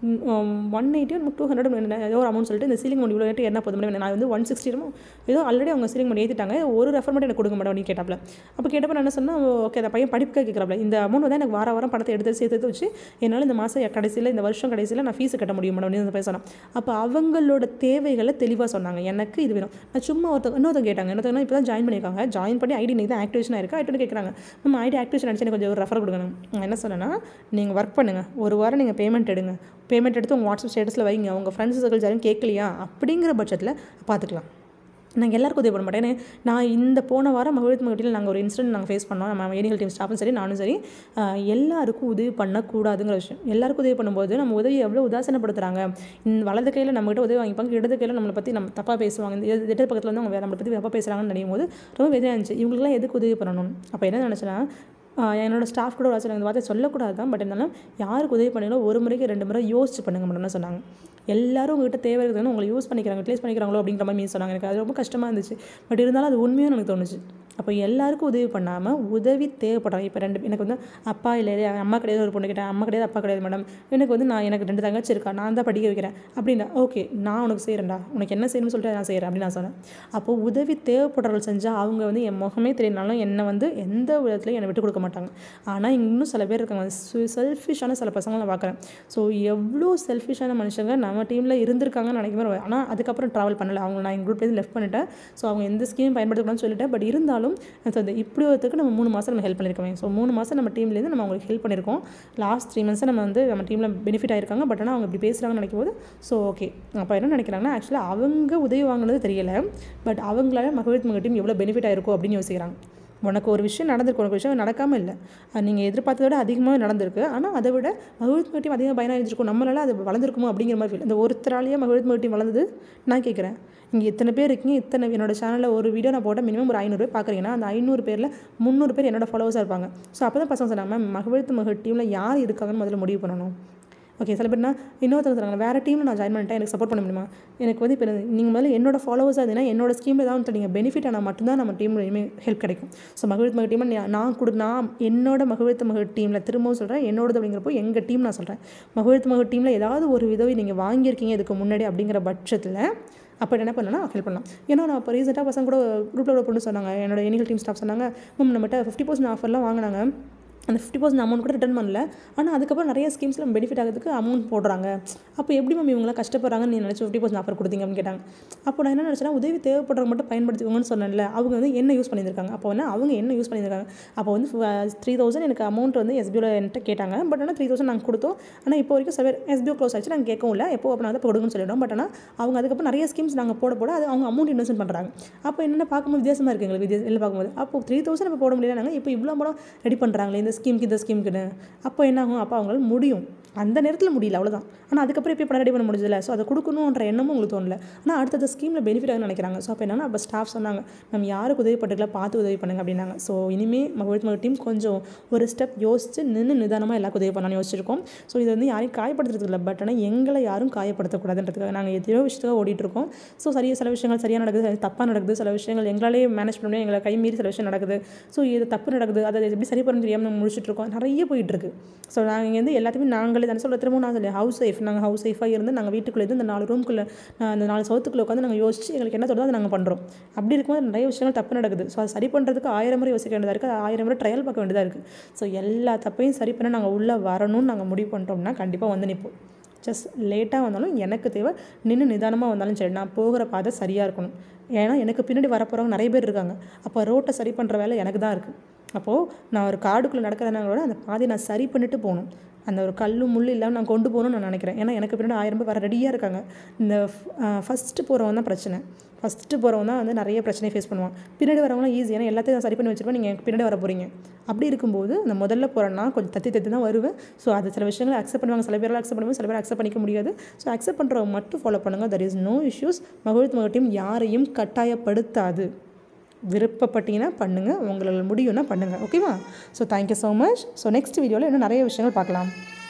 ஒன் எயிட்டி டூ ஹண்ட்ரட் ஏதோ ஒரு அமௌண்ட் சொல்லிட்டு இந்த சீலிங் அமௌண்ட் இவ்வளோ ரேட்டு என்ன போதும் மேடம் நான் வந்து ஒன் சிக்ஸ்டி ஏதோ ஆல்ரெடி அவங்க சீலிங் அமௌண்ட் ஏற்றிட்டாங்க ஒரு ரெஃபர் மட்டும் எனக்கு கொடுங்க மேடம் அப்படின்னு கேட்டாப்ல அப்போ கேட்டப்ப நான் என்ன சொன்னேன் ஓகே அந்த பையன் படிப்புக்காக கேட்குறாப்ல இந்த அமௌண்ட் வந்து எனக்கு வார வாரம் பணத்தை எடுத்து சேர்த்து எடுத்து வச்சு என்னால் இந்த மாதம் கடைசியில் இந்த வருஷம் கடைசியில் நான் ஃபீஸ் கட்ட முடியும் மேடம் அப்படின்னு அந்த பையன் சொன்னான் அப்போ அவங்களோட தேவைகளை தெளிவாக சொன்னாங்க எனக்கு இது வேணும் நான் சும்மா ஒருத்தங்க இன்னொருத்தங்க கேட்டாங்க இன்னொருத்தங்க இப்போ தான் ஜாயின் பண்ணியிருக்காங்க ஜாயின் பண்ணி ஐடி நீங்கள் தான் ஆக்டிவேஷன் ஆயிருக்கு ஐடி கேட்குறாங்க நம்ம ஐடி ஆக்டிவேஷன் அடிச்சு எனக்கு கொஞ்சம் ஒரு ரெஃபர் கொடுக்கணும் நான் என்ன சொன்னேன்னா நீங்கள் ஒர்க் பண்ணுங்கள் ஒரு வாரம் நீங்கள் பேமெண்ட் எடுங்க பேமெண்ட் எடுத்து உங்கள் வாட்ஸ்அப் ஸ்டேட்டஸில் வைங்க உங்கள் ஃப்ரெண்ட்ஸ் சர்க்கிள்ஸ் யாரும் கேட்கலையா அப்படிங்கிற பட்சத்தில் பார்த்துக்கலாம் நாங்கள் எல்லாருக்கும் உதவி பண்ண மாட்டேன் ஏன்னா, நான் இந்த போன வாரம் மகளிர் மகளில் நாங்கள் ஒரு இன்சிடென்ட் நாங்கள் ஃபேஸ் பண்ணோம் நம்ம ஏனிகள் டீம் ஸ்டாஃபும் சரி நானும் சரி ஆஹ், எல்லாருக்கும் உதவி பண்ணக்கூடாதுங்கிற விஷயம் எல்லாருக்கும் உதவி பண்ணும்போது நம்ம உதவி எவ்வளோ உதாசீனப்படுத்துறாங்க இந்த வலது கையில் நம்மகிட்ட உதவி வாங்கிப்பாங்க இடது கையில் நம்மளை பற்றி நம்ம தப்பாக பேசுவாங்க இந்த இடது இடது பக்கத்தில் வந்து அவங்க வேற நம்மளை பற்றி தப்பாக பேசுகிறாங்கன்னு நினைக்கும் போது ரொம்ப வேதனையாக இருந்துச்சு இவங்களுக்குலாம் எதுக்கு உதவி பண்ணணும் அப்போ என்ன நினச்சேன்னா ஆஹ் என்னோட ஸ்டாஃப் கூட ஒரு ஆசிரியர் இந்த வார்த்தை சொல்லக்கூடாது தான் பட் இருந்தாலும் யாருக்கு உதவி பண்ணீங்களோ ஒரு முறைக்கு ரெண்டு முறை யோசிச்சு பண்ணுங்க மட்டும்தான் சொன்னாங்க எல்லாரும் உங்ககிட்ட தேவை இருக்குதுன்னு உங்களை யூஸ் பண்ணிக்கிறாங்க யூட்டிலைஸ் பண்ணிக்கிறாங்களோ அப்படிங்கிற மாதிரி மீன் சொன்னாங்க எனக்கு அது ரொம்ப கஷ்டமாக இருந்துச்சு பட் இருந்தாலும் அது உண்மையும் எனக்கு தோணுச்சு அப்போ எல்லாருக்கும் உதவி பண்ணாமல் உதவி தேவைப்படுறாங்க இப்போ ரெண்டு எனக்கு வந்து அப்பா இல்லை அம்மா கிடையாது ஒரு பொண்ணு கிட்ட அம்மா கிடையாது அப்பா கிடையாது மேடம் எனக்கு வந்து நான் எனக்கு ரெண்டு தங்கச்சி இருக்கா நான் தான் படிக்க வைக்கிறேன் அப்படின்னா ஓகே நான் உனக்கு செய்கிறேன்டா உனக்கு என்ன செய்யணும்னு சொல்லிட்டு நான் செய்கிறேன் அப்படின்னு நான் சொன்னேன் அப்போ உதவி தேவைப்படுறவர்கள் செஞ்சால் அவங்க வந்து என் முகமே தெரியலனாலும் என்னை வந்து எந்த விதத்துலையும் என்னை விட்டு கொடுக்க மாட்டாங்க ஆனால் இன்னும் சில பேர் இருக்காங்க செல்ஃபிஷான சில பசங்களை நான் பார்க்குறேன் ஸோ எவ்வளோ செல்ஃபிஷான மனுஷங்க நம்ம டீமில் இருந்திருக்காங்கன்னு நினைக்கிறேன் ஆனால் அதுக்கப்புறம் ட்ராவல் பண்ணல அவங்க நான் எங்கள் குரூப்லேருந்து லெஃப்ட் பண்ணிட்டேன் ஸோ அவங்க எந்த ஸ்கீம் பயன்படுத்தக்கூடாதுன்னு சொல்லிட்டேன் பட் இருந்தாலும் அது அந்த இப்படி ஒருத்தருக்கு நம்ம மூணு மாதம் நம்ம ஹெல்ப் பண்ணியிருக்கோம் ஸோ மூணு மாதம் நம்ம டீம்லேருந்து நம்ம அவங்களுக்கு ஹெல்ப் பண்ணியிருக்கோம் லாஸ்ட் த்ரீ மந்த்ஸை நம்ம வந்து நம்ம டீமில் பெனிஃபிட் ஆயிருக்காங்க பட் ஆனால் அவங்க இப்படி பேசுகிறாங்கன்னு நினைக்கும் போது ஸோ ஓகே அப்போ என்ன நினைக்கிறாங்கன்னா ஆக்சுவலாக அவங்க உதவி வாங்கினது தெரியல பட் அவங்களால மகளிர் மக டீம் எவ்வளோ பெனிஃபிட் ஆயிருக்கும் அப்படின்னு யோசிக்கிறாங்க உனக்கு ஒரு விஷயம் நடந்திருக்கு உனக்கு ஒரு விஷயம் நடக்காமல் இல்லை நீங்கள் எதிர்பார்த்ததை விட அதிகமாக நடந்திருக்கு ஆனால் அதை விட மகிழ்ச்சி மகட்டியும் அதிகமாக பயனாக இருந்திருக்கும் நம்மளால அது வளர்ந்துருக்குமோ அப்படிங்கிற மாதிரி ஃபீல் இந்த ஒருத்தராலேயே மகிழ்ச்சி மகட்டியும் வளர்ந்தது நான் கேட்குறேன் இங்கே இத்தனை பேர் இருக்கீங்க இத்தனை என்னோட சேனலில் ஒரு வீடியோ நான் போட்டால் மினிமம் ஒரு ஐநூறு பேர் பார்க்குறீங்கன்னா அந்த ஐநூறு பேரில் முந்நூறு பேர் என்னோட ஃபாலோவர்ஸாக இருப்பாங்க ஸோ அப்போ தான் பசங்க சொன்னாங்க மேம் மகிழ்த்து மகள் டீமில் யார் இருக்காங்கன்னு முதல்ல முடிவு பண்ணணும் ஓகே சில பேர்னா இன்னொருத்தவங்க சொல்கிறாங்க வேறு டீமில் நான் ஜாயின் பண்ணிட்டேன் எனக்கு சப்போர்ட் பண்ண முடியுமா எனக்கு வந்து இப்போ நீங்கள் முதல்ல என்னோட ஃபாலோவர்ஸாக இருந்தீங்கன்னா என்னோட ஸ்கீமில் ஏதாவது நீங்கள் பெனிஃபிட் ஆனால் மட்டும்தான் நம்ம டீமில் இனிமேல் ஹெல்ப் கிடைக்கும் ஸோ மகிழ்ச்சி மகள் டீமில் நான் கொடு நான் என்னோட மகிழ்த்து மகள் டீமில் திரும்பவும் சொல்கிறேன் என்னோடது அப்படிங்கிறப்போ எங்கள் டீம் நான் சொல்கிறேன் மகிழ்த்து மகள் டீமில் ஏதாவது ஒரு உதவி நீங்கள் வாங்கியிருக்கீங்க இதுக்கு முன்னாடி அப்படிங்கிற பட்சத்தில் அப்போ என்ன பண்ணலாம் ஹெல்ப் பண்ணலாம் ஏன்னா நான் இப்போ ரீசெண்டாக பசங்க கூட குரூப்பில் ஒரு பொண்ணு சொன்னாங்க என்னோட எனிகல் டீம் ஸ்டாஃப் சொன்னாங்க மேம் நம்மகிட்ட ஃபிஃப்டி பர்சன்ட் ஆஃபர்லாம் வாங்கினாங்க அந்த ஃபிஃப்டி பர்சன்ட் அமௌண்ட் கூட ரிட்டர்ன் பண்ணல ஆனால் அதுக்கப்புறம் நிறைய ஸ்கீம்ஸில் பெனிஃபிட் ஆகிறதுக்கு அமௌண்ட் போடுறாங்க அப்போ எப்படி மேம் இவங்களாம் கஷ்டப்படுறாங்கன்னு நீ நினச்சி ஃபிஃப்டி பர்சன்ட் ஆஃபர் கொடுத்தீங்க அப்படின்னு கேட்டாங்க அப்போ நான் என்ன நினச்சேன்னா உதவி தேவைப்படுறவங்க மட்டும் பயன்படுத்திக்கோங்கன்னு சொன்னேன்ல அவங்க வந்து என்ன யூஸ் பண்ணியிருக்காங்க அப்போ வந்து அவங்க என்ன யூஸ் பண்ணியிருக்காங்க அப்போ வந்து த்ரீ தௌசண்ட் எனக்கு அமௌண்ட் வந்து எஸ்பிஓவில் என்கிட்ட கேட்டாங்க பட் ஆனால் த்ரீ தௌசண்ட் நாங்கள் கொடுத்தோம் ஆனால் இப்போ வரைக்கும் சில எஸ்பிஓ க்ளோஸ் ஆச்சு நாங்கள் கேட்கவும் இல்லை எப்போ அப்போ நான் கொடுங்கன்னு சொல்லிவிடும் பட் ஆனால் அவங்க அதுக்கப்புறம் நிறைய ஸ்கீம்ஸ் நாங்கள் போட போட அது அவங்க அமௌண்ட் இன்வெஸ்ட் பண்ணுறாங்க அப்போ என்னென்ன பார்க்கும்போது வித்தியாசமாக இருக்குது எங்களுக்கு வித்தியாசம் வெளில பார்க்கும்போது அப்போ த்ரீ தௌசண்ட் இப்போ போட முடியல நாங்கள் இப்போ இவ்வளோ படம் ரெடி பண்ணுறாங்களே இந்த ஸ்கீமுக்கு இந்த ஸ்கீமுக்குன்னு அப்போ என்ன ஆகும் அப்போ அவங்களால முடியும் அந்த நேரத்தில் முடியல அவ்வளோதான் ஆனால் அதுக்கப்புறம் இப்போ படம் ரெடி பண்ண முடிஞ்சதில்ல ஸோ அதை கொடுக்கணுன்ற எண்ணமும் உங்களுக்கு தோணல ஆனால் அடுத்தது ஸ்கீமில் பெனிஃபிட் ஆகுன்னு நினைக்கிறாங்க ஸோ அப்போ என்னன்னா அப்போ ஸ்டாஃப் சொன்னாங்க நம்ம யாருக்கு உதவி பட்டுக்கலாம் பார்த்து உதவி பண்ணுங்க அப்படின்னாங்க ஸோ இனிமேல் மகிழ்ச்சி மகள் டீம் கொஞ்சம் ஒரு ஸ்டெப் யோசிச்சு நின்று நிதானமாக எல்லாருக்கும் உதவி பண்ணலாம்னு யோசிச்சிருக்கோம் ஸோ இது வந்து யாரையும் காயப்படுத்துறது இல்லை பட் ஆனால் எங்களை யாரும் காயப்படுத்தக்கூடாதுன்றதுக்காக நாங்கள் எதையோ விஷயத்துக்காக ஓடிட்டு இருக்கோம் ஸோ சரியாக சில விஷயங்கள் சரியாக நடக்குது அது தப்பாக நடக்குது சில விஷயங்கள் எங்களாலே மேனேஜ் பண்ண முடியும் எங்களை கை மீறி சில விஷயம் நடக்குது ஸோ இது தப்பு நடக்குது அதை எப்படி சரி பண்ண தெரியாமல் நம்ம முடிச்சுட்டு இருக்கோம் நிறைய போயிட்டு இருக்கு ஸோ நாங்கள் இங்கே வந்து எல்லாத்தையுமே நாங்களே தானே சொல்ல திரும்ப நான் சொல்லி ஹவுஸ் ஒய்ஃப் நாங்கள் ஹவுஸ் ஒய்ஃபாக இருந்து நாங்கள் வீட்டுக்குள்ளே இருந்து இந்த நாலு ரூம்குள்ளே அந்த நாலு சவுத்துக்குள்ளே உட்காந்து நாங்கள் யோசிச்சு எங்களுக்கு என்ன தோணுதோ அதை நாங்கள் பண்ணுறோம் அப்படி இருக்கும்போது நிறைய விஷயங்கள் தப்பு நடக்குது ஸோ அதை சரி பண்ணுறதுக்கு ஆயிரம் முறை யோசிக்க வேண்டியதாக இருக்குது ஆயிரம் முறை ட்ரையல் பார்க்க வேண்டியதாக இருக்குது ஸோ எல்லா தப்பையும் சரி பண்ண நாங்கள் உள்ளே வரணும்னு நாங்கள் முடிவு பண்ணிட்டோம்னா கண்டிப்பாக வந்து நிற்போம் ஜஸ்ட் லேட்டாக வந்தாலும் எனக்கு தேவை நின்று நிதானமாக வந்தாலும் சரி நான் போகிற பாதை சரியாக இருக்கணும் ஏன்னா எனக்கு பின்னாடி வரப்போகிறவங்க நிறைய பேர் இருக்காங்க அப்போ ரோட்டை சரி பண்ணுற வேலை எனக்கு தான் இருக்குது அப்போது நான் ஒரு காடுக்குள்ளே நடக்கிறதுனா கூட அந்த பாதையை நான் சரி பண்ணிட்டு போகணும் அந்த ஒரு கல் முள் இல்லாமல் நான் கொண்டு போகணும்னு நான் நினைக்கிறேன் ஏன்னா எனக்கு பின்னாடி ஆயிரம் பேர் வர ரெடியாக இருக்காங்க இந்த ஃபஸ்ட்டு போகிறவன் தான் பிரச்சனை ஃபஸ்ட்டு போகிறவன் தான் வந்து நிறைய பிரச்சனையை ஃபேஸ் பண்ணுவான் பின்னாடி வரவங்களாம் ஈஸி ஏன்னா எல்லாத்தையும் நான் சரி பண்ணி வச்சிருப்பேன் நீங்கள் எனக்கு பின்னாடி வர போகிறீங்க அப்படி இருக்கும்போது அந்த முதல்ல போகிறேன்னா கொஞ்சம் தத்தி தத்தி தான் வருவேன் ஸோ அது சில விஷயங்களை அக்செப்ட் பண்ணுவாங்க சில பேரெல்லாம் அக்செப்ட் பண்ணுவாங்க சில பேர் அக்செப்ட் பண்ணிக்க முடியாது ஸோ அக்செப்ட் பண்ணுறவங்க மட்டும் ஃபாலோ பண்ணுங்கள் தர் இஸ் நோ இஷ்யூஸ் மகிழ்த்து மகட்டையும் யாரையும் கட்டாயப்படுத்தாது விருப்பப்பட்டீங்கன்னா பண்ணுங்கள் உங்களால் முடியும்னா பண்ணுங்கள் ஓகேவா ஸோ thank you so much so next வீடியோவில் இன்னும் நிறைய விஷயங்கள் பார்க்கலாம்